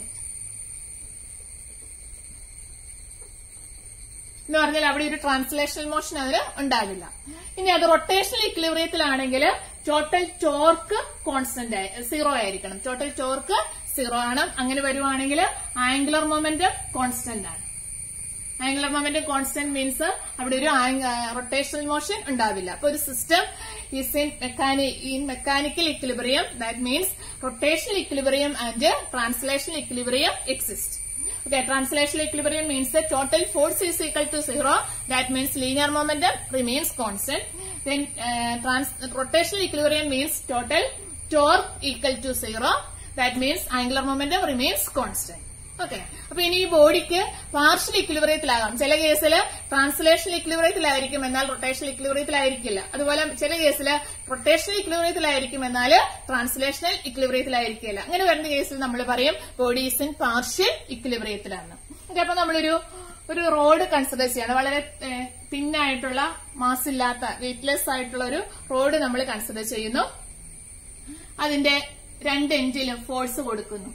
A: എന്ന് പറഞ്ഞാൽ അവിടെ ഒരു ട്രാൻസ്ലേഷണൽ മോഷൻ അതിന് ഉണ്ടാകില്ല ഇനി അത് റൊട്ടേഷണൽ ഇക്വിലിബ്രിയത്തിലാണെങ്കിൽ ടോട്ടൽ ടോർക്ക് കോൺസ്റ്റന്റ് സീറോ ആയിരിക്കണം ടോട്ടൽ ടോർക്ക് സീറോ ആണ് അങ്ങനെ വരുവാണെങ്കിൽ ആംഗുലർ മൊമെന്റം കോൺസ്റ്റന്റ് ആണ് ആംഗുലർ മൊമെന്റം കോൺസ്റ്റന്റ് മീൻസ് അവിടെ ഒരു റൊട്ടേഷണൽ മോഷൻ ഉണ്ടാവില്ല അപ്പൊ ഒരു system is in mechanic in mechanical equilibrium that means rotational equilibrium and translational equilibrium exist Okay, translational equilibrium means the total force is equal to zero. That means linear momentum remains constant. Then uh, trans rotational equilibrium means total torque equal to zero. That means angular momentum remains constant. Okay അപ്പൊ ഇനി ഈ ബോഡിക്ക് പാർഷ്യൽ ഇക്വിലിബ്രിയത്തിലാകാം ചില കേസിൽ ട്രാൻസ്ലേഷണൽ ഇക്വിലിബ്രിയത്തിലായിരിക്കും എന്നാൽ റൊട്ടേഷണൽ ഇക്വിലിബ്രിയത്തിലായിരിക്കില്ല അതുപോലെ ചില കേസിൽ റൊട്ടേഷണൽ ഇക്വിലിബ്രിയത്തിലായിരിക്കും എന്നാൽ ട്രാൻസ്ലേഷണൽ ഇക്വിലിബ്രിയത്തിലായിരിക്കില്ല അങ്ങനെ വരുന്ന കേസിൽ നമ്മൾ പറയും ബോഡി ഈസ് ഇൻ പാർഷ്യൽ ഇക്വിലിബ്രിയത്തിലാണ് ഓക്കെ അപ്പൊ നമ്മളൊരു ഒരു റോഡ് കൺസിഡർ ചെയ്യാണ് വളരെ തിന്നായിട്ടുള്ള മാസ് ഇല്ലാത്ത വെയിറ്റ്ലെസ് ആയിട്ടുള്ള ഒരു റോഡ് നമ്മൾ കൺസിഡർ ചെയ്യുന്നു അതിന്റെ രണ്ട് എൻഡിലും ഫോഴ്സ് കൊടുക്കുന്നു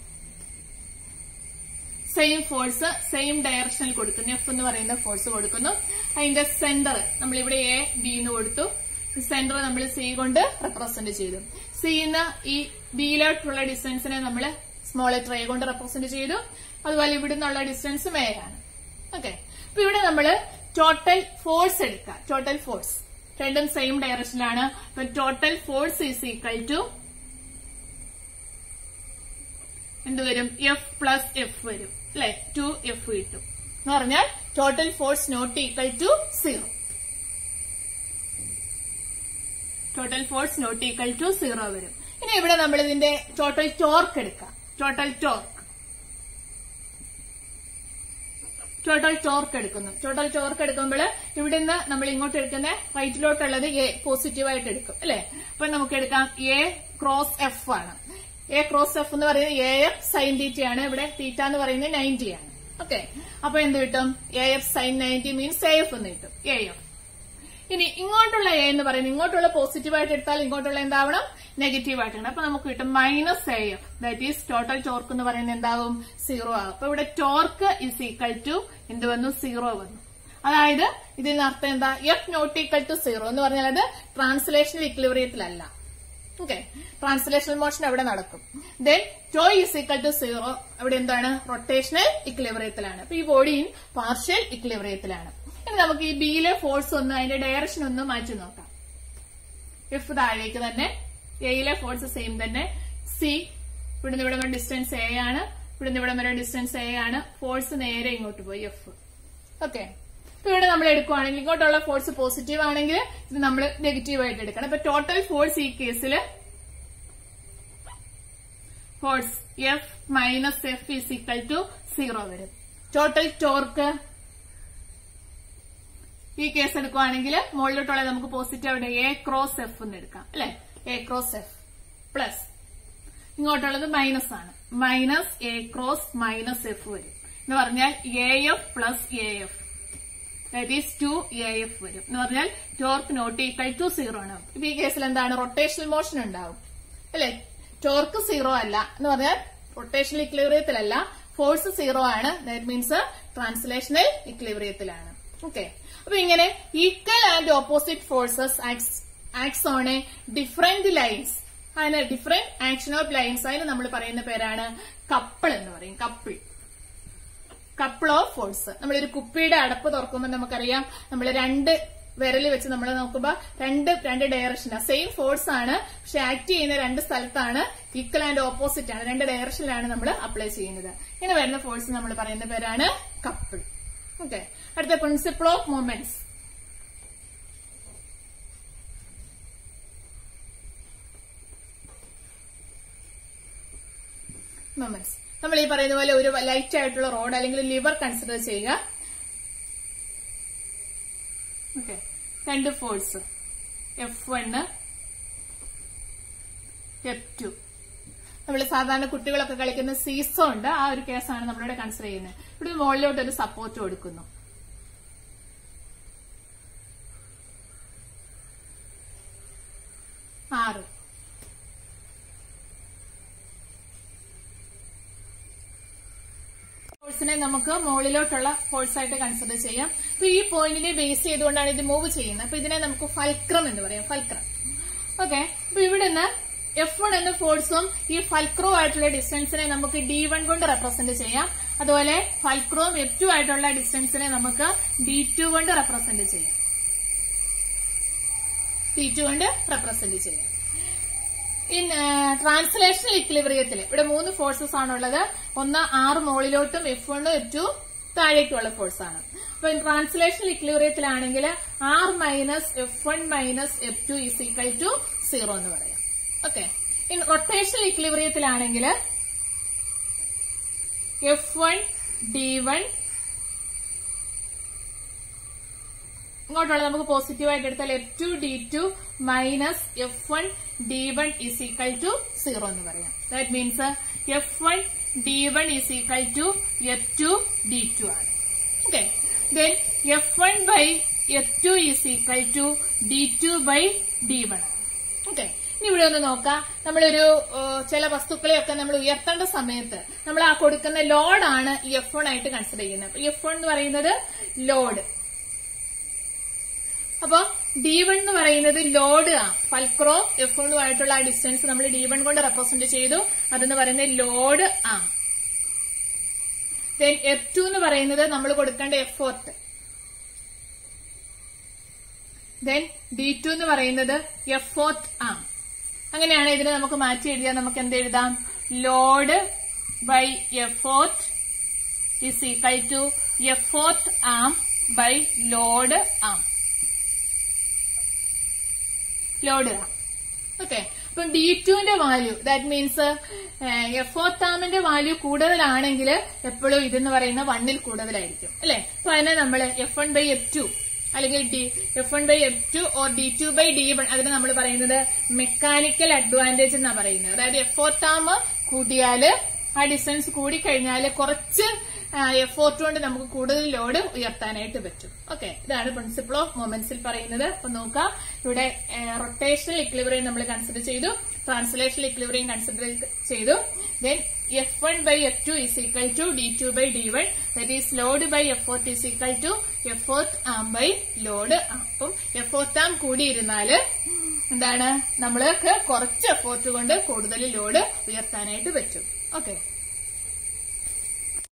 A: സെയിം ഫോഴ്സ് സെയിം ഡയറക്ഷനിൽ കൊടുക്കുന്നു എഫ് എന്ന് പറയുന്ന ഫോഴ്സ് കൊടുക്കുന്നു അതിന്റെ സെന്റർ നമ്മളിവിടെ എ ബി എന്ന് കൊടുത്തു സെന്റർ നമ്മൾ സി കൊണ്ട് റെപ്രസെന്റ് ചെയ്തു സിന്ന് ഈ ബിയിലോട്ടുള്ള ഡിസ്റ്റൻസിനെ നമ്മൾ സ്മോൾ ലെറ്റർ എ കൊണ്ട് റെപ്രസെന്റ് ചെയ്തു അതുപോലെ ഇവിടെ നിന്നുള്ള ഡിസ്റ്റൻസും എ ആണ് ഓക്കെ അപ്പൊ ഇവിടെ നമ്മൾ ടോട്ടൽ ഫോഴ്സ് എടുക്കുക ടോട്ടൽ ഫോഴ്സ് രണ്ടും സെയിം ഡയറക്ഷനിലാണ് അപ്പൊ total force is equal to എന്ത് വരും എഫ് പ്ലസ് എഫ് വരും അല്ലെ ടു എഫ് കിട്ടും എന്ന് പറഞ്ഞാൽ total force not equal to zero total force not equal to zero വരും ഇനി ഇവിടെ നമ്മൾ ഇതിന്റെ ടോട്ടൽ ടോർക്ക് എടുക്കാം ടോട്ടൽ ടോർക്ക് ടോട്ടൽ ടോർക്ക് എടുക്കുന്നു ടോട്ടൽ ടോർക്ക് എടുക്കുമ്പോൾ ഇവിടുന്ന് നമ്മൾ ഇങ്ങോട്ട് എടുക്കുന്ന റൈറ്റിലോട്ടുള്ളത് എ പോസിറ്റീവായിട്ട് എടുക്കും അല്ലെ അപ്പൊ നമുക്ക് എടുക്കാം എ ക്രോസ് എഫ് ആണ് എ ക്രോസ് എഫ് എന്ന് പറയുന്നത് എ എഫ് സൈൻ തീറ്റ ആണ് ഇവിടെ തീറ്റ എന്ന് പറയുന്നത് നയൻറ്റി ആണ് ഓക്കെ അപ്പൊ എന്ത് കിട്ടും A F sine ninety means A F എന്ന് കിട്ടും എ എഫ് ഇനി ഇങ്ങോട്ടുള്ള എ എന്ന് പറയുന്നത് ഇങ്ങോട്ടുള്ള പോസിറ്റീവ് ആയിട്ട് എടുത്താൽ ഇങ്ങോട്ടുള്ള എന്താവണം നെഗറ്റീവ് ആയിട്ടാണ് അപ്പൊ നമുക്ക് കിട്ടും minus A F that is total torque എന്ന് പറയുന്നത് എന്താവും സീറോ ആകും അപ്പൊ ഇവിടെ ടോർക്ക് ഇസ് ഈക്വൽ ടു എന്ത് വന്നു സീറോ വന്നു അതായത് ഇതിന് അർത്ഥം എന്താ F not equal to zero എന്ന് പറഞ്ഞാൽ അത് ട്രാൻസ്ലേഷണൽ ഇക്ലിബറിയത്തിലല്ല ഓക്കെ ട്രാൻസ്ലേഷണൽ മോഷൻ അവിടെ നടക്കും then tau is equal to zero അവിടെ എന്താണ് റൊട്ടേഷണൽ ഇക്ലിബറിയത്തിലാണ് അപ്പൊ ഈ ബോഡി ഇൻ പാർഷ്യൽ ഇക്ലിബറിയത്തിലാണ് ഇനി നമുക്ക് ഈ ബിയിലെ ഫോഴ്സ് ഒന്ന് അതിന്റെ ഡയറക്ഷൻ ഒന്ന് മാറ്റി നോക്കാം എഫ് താഴേക്ക് തന്നെ എയിലെ ഫോഴ്സ് സെയിം തന്നെ സി ഇവിടുന്ന് ഇവിടെ വരെ ഡിസ്റ്റൻസ് എ ആണ് ഇവിടുന്ന് ഇവിടെ വരെ ഡിസ്റ്റൻസ് എ ആണ് ഫോഴ്സ് നേരെ ഇങ്ങോട്ട് പോയി എഫ് ഓക്കെ ഇപ്പൊ ഇവിടെ നമ്മൾ എടുക്കുവാണെങ്കിൽ ഇങ്ങോട്ടുള്ള ഫോഴ്സ് പോസിറ്റീവ് ആണെങ്കിൽ ഇത് നമ്മൾ നെഗറ്റീവ് ആയിട്ട് എടുക്കണം അപ്പൊ ടോട്ടൽ ഫോഴ്സ് ഈ കേസിൽ force F minus F is equal to zero വരും ടോട്ടൽ ടോർക്ക് ഈ കേസ് എടുക്കുവാണെങ്കിൽ മുകളിലോട്ടുള്ള നമുക്ക് പോസിറ്റീവ് അവിടെ എ ക്രോസ് എഫ് എന്ന് എടുക്കാം അല്ലെ എ ക്രോസ് എഫ് പ്ലസ് ഇങ്ങോട്ടുള്ളത് മൈനസ് ആണ് minus A cross minus F വരും എന്ന് പറഞ്ഞാൽ A F plus A F that is two A F വരും എന്ന് പറഞ്ഞാൽ torque not equal to zero ആണ് ഇപ്പൊ ഈ കേസിൽ എന്താണ് റൊട്ടേഷണൽ മോഷൻ ഉണ്ടാവും അല്ലെ ടോർക്ക് സീറോ അല്ല എന്ന് പറഞ്ഞാൽ റൊട്ടേഷണൽ ഇക്ലിബ്രിയത്തിലല്ല ഫോഴ്സ് സീറോ ആണ് ദാറ്റ് മീൻസ് ട്രാൻസ്ലേഷണൽ ഇക്ലിബ്രിയത്തിലാണ് ഓക്കെ അപ്പൊ ഇങ്ങനെ equal and opposite forces acts on a different lines അതിന് ഡിഫറെന്റ് ആക്ഷൻ ഓഫ് ലൈൻസ് അതിന് നമ്മൾ പറയുന്ന പേരാണ് കപ്പിൾ എന്ന് പറയും കപ്പിൾ കപ്പിൾ ഓഫ് ഫോഴ്സ് നമ്മളൊരു കുപ്പിയുടെ അടപ്പ് തുറക്കുമ്പോൾ നമുക്കറിയാം നമ്മൾ രണ്ട് വിരൽ വെച്ച് നമ്മൾ നോക്കുമ്പോൾ രണ്ട് രണ്ട് ഡയറക്ഷനാണ് സെയിം ഫോഴ്സ് ആണ് പക്ഷെ ആക്ട് ചെയ്യുന്ന രണ്ട് സ്ഥലത്താണ് ഈക്വൽ ആൻഡ് ഓപ്പോസിറ്റ് ആണ് രണ്ട് ഡയറക്ഷനിലാണ് നമ്മൾ അപ്ലൈ ചെയ്യുന്നത് ഇങ്ങനെ വരുന്ന ഫോഴ്സ് നമ്മൾ പറയുന്ന പേരാണ് കപ്പിൾ ഓക്കെ അടുത്ത പ്രിൻസിപ്പിൾ ഓഫ് മൂവ്മെന്റ്സ് മൊമെന്റ്സ് നമ്മൾ ഈ പറയുന്ന പോലെ ഒരു ലൈറ്റ് ആയിട്ടുള്ള റോഡ് അല്ലെങ്കിൽ ലിവർ കൺസിഡർ ചെയ്യുക ഓക്കെ രണ്ട് force F one F two നമ്മൾ സാധാരണ കുട്ടികളൊക്കെ കളിക്കുന്ന സീസോ ഉണ്ട് ആ ഒരു കേസാണ് നമ്മളിവിടെ കൺസിഡർ ചെയ്യുന്നത് ഇവിടെ മുകളിലോട്ട് ഒരു സപ്പോർട്ട് കൊടുക്കുന്നു ആറ് ഫോഴ്സിനെ നമുക്ക് മുകളിലോട്ടുള്ള ഫോഴ്സ് ആയിട്ട് കൺസിഡർ ചെയ്യാം അപ്പൊ ഈ പോയിന്റിനെ ബേസ് ചെയ്തുകൊണ്ടാണ് ഇത് മൂവ് ചെയ്യുന്നത് അപ്പൊ ഇതിനെ നമുക്ക് ഫൽക്രം എന്ന് പറയാം ഫൽക്രം ഓക്കെ അപ്പൊ ഇവിടുന്ന് എഫ് വൺ എന്ന ഫോഴ്സും ഈ ഫൽക്രോ ആയിട്ടുള്ള ഡിസ്റ്റൻസിനെ നമുക്ക് ഡി വൺ കൊണ്ട് റെപ്രസെന്റ് ചെയ്യാം അതുപോലെ ഫൽക്രോം എഫ് ടു ആയിട്ടുള്ള ഡിസ്റ്റൻസിനെ നമുക്ക് ഡി ടു കൊണ്ട് റെപ്രസെന്റ് ചെയ്യാം ഡി ടു കൊണ്ട് റെപ്രസെന്റ് ചെയ്യാം ഇൻ ട്രാൻസ്ലേഷണൽ ഇക്ലിബ്രിയത്തിൽ ഇവിടെ മൂന്ന് ഫോഴ്സസ് ആണുള്ളത് ഒന്ന് ആറ് മുകളിലോട്ടും എഫ് വണ്ണും എഫ് ടു താഴേക്കുള്ള ഫോഴ്സ് ആണ് അപ്പൊ ട്രാൻസ്ലേഷണൽ ഇക്ലിബ്രിയത്തിലാണെങ്കിൽ R minus F one minus F two is equal to zero എന്ന് പറയാം ഓക്കെ ഇൻ റൊട്ടേഷണൽ ഇക്ലിബ്രിയത്തിലാണെങ്കിൽ എഫ് വൺ ഡി വൺ ഇങ്ങോട്ടുള്ള നമുക്ക് പോസിറ്റീവായിട്ട് എടുത്താൽ F two D two minus F one D one is equal to zero എന്ന് പറയാം that means F one D one is equal to F two D two ആണ് okay then F one by F two is equal to D two by D one ആണ് ഓക്കെ ഇനി ഇവിടെ ഒന്ന് നോക്കാം നമ്മളൊരു ഏഹ്, ചില വസ്തുക്കളെയൊക്കെ നമ്മൾ ഉയർത്തേണ്ട സമയത്ത് നമ്മൾ ആ കൊടുക്കുന്ന ലോഡാണ് ഈ എഫ് വൺ ആയിട്ട് കൺസിഡർ ചെയ്യുന്നത് അപ്പൊ എഫ് വൺ എന്ന് പറയുന്നത് ലോഡ് അപ്പൊ ഡി വൺ എന്ന് പറയുന്നത് ലോഡ് ആ ഫൽക്രോ എഫ് വണ്ണുമായിട്ടുള്ള ആ ഡിസ്റ്റൻസ് നമ്മൾ ഡി വൺ കൊണ്ട് റെപ്രസെന്റ് ചെയ്തു അതെന്ന് പറയുന്നത് ലോഡ് ആ ദെൻ എഫ് ടു എന്ന് പറയുന്നത് നമ്മൾ കൊടുക്കേണ്ട എഫോർട്ട് ദെൻ ഡി ടു എന്ന് പറയുന്നത് എഫോർട്ട് ആ അങ്ങനെയാണ് ഇതിനെ നമുക്ക് മാറ്റി എഴുതിയാൽ നമുക്ക് എന്ത് എഴുതാം load by effort is equal to effort arm by load arm load okay അപ്പം ഡി ടുവിന്റെ വാല്യൂ ദാറ്റ് മീൻസ് എഫോർത്താമിന്റെ വാല്യൂ കൂടുതലാണെങ്കിൽ എപ്പോഴും ഇതെന്ന് പറയുന്ന വണ്ണിൽ കൂടുതലായിരിക്കും അല്ലെ അപ്പൊ അതിനെ നമ്മൾ F one by F two അല്ലെങ്കിൽ D F one by F two or D two by D one അതിന് നമ്മൾ പറയുന്നത് മെക്കാനിക്കൽ അഡ്വാൻറ്റേജ് എന്നാ പറയുന്നത് അതായത് എഫോർത്താം കൂട്ടിയാല് ആ ഡിസ്റ്റൻസ് കൂടിക്കഴിഞ്ഞാൽ കുറച്ച് എഫോർട്ട് കൊണ്ട് നമുക്ക് കൂടുതൽ ലോഡ് ഉയർത്താനായിട്ട് പറ്റും ഓക്കെ ഇതാണ് പ്രിൻസിപ്പിൾ ഓഫ് മൊമെന്റ്സിൽ പറയുന്നത് അപ്പൊ നോക്കാം ഇവിടെ റൊട്ടേഷണൽ ഇക്ലിവറിയും നമ്മൾ കൺസിഡർ ചെയ്തു ട്രാൻസ്ലേഷണൽ ഇക്ലിവറിയും കൺസിഡർ ചെയ്തു then F one by F two is equal to D two by D one that is load by effort is equal to effort arm by load അപ്പം എഫോർട്ട് ആം കൂടിയിരുന്നാല് എന്താണ് നമ്മൾക്ക് കുറച്ച് എഫോർട്ട് കൊണ്ട് കൂടുതൽ ലോഡ് ഉയർത്താനായിട്ട് പറ്റും ഓക്കെ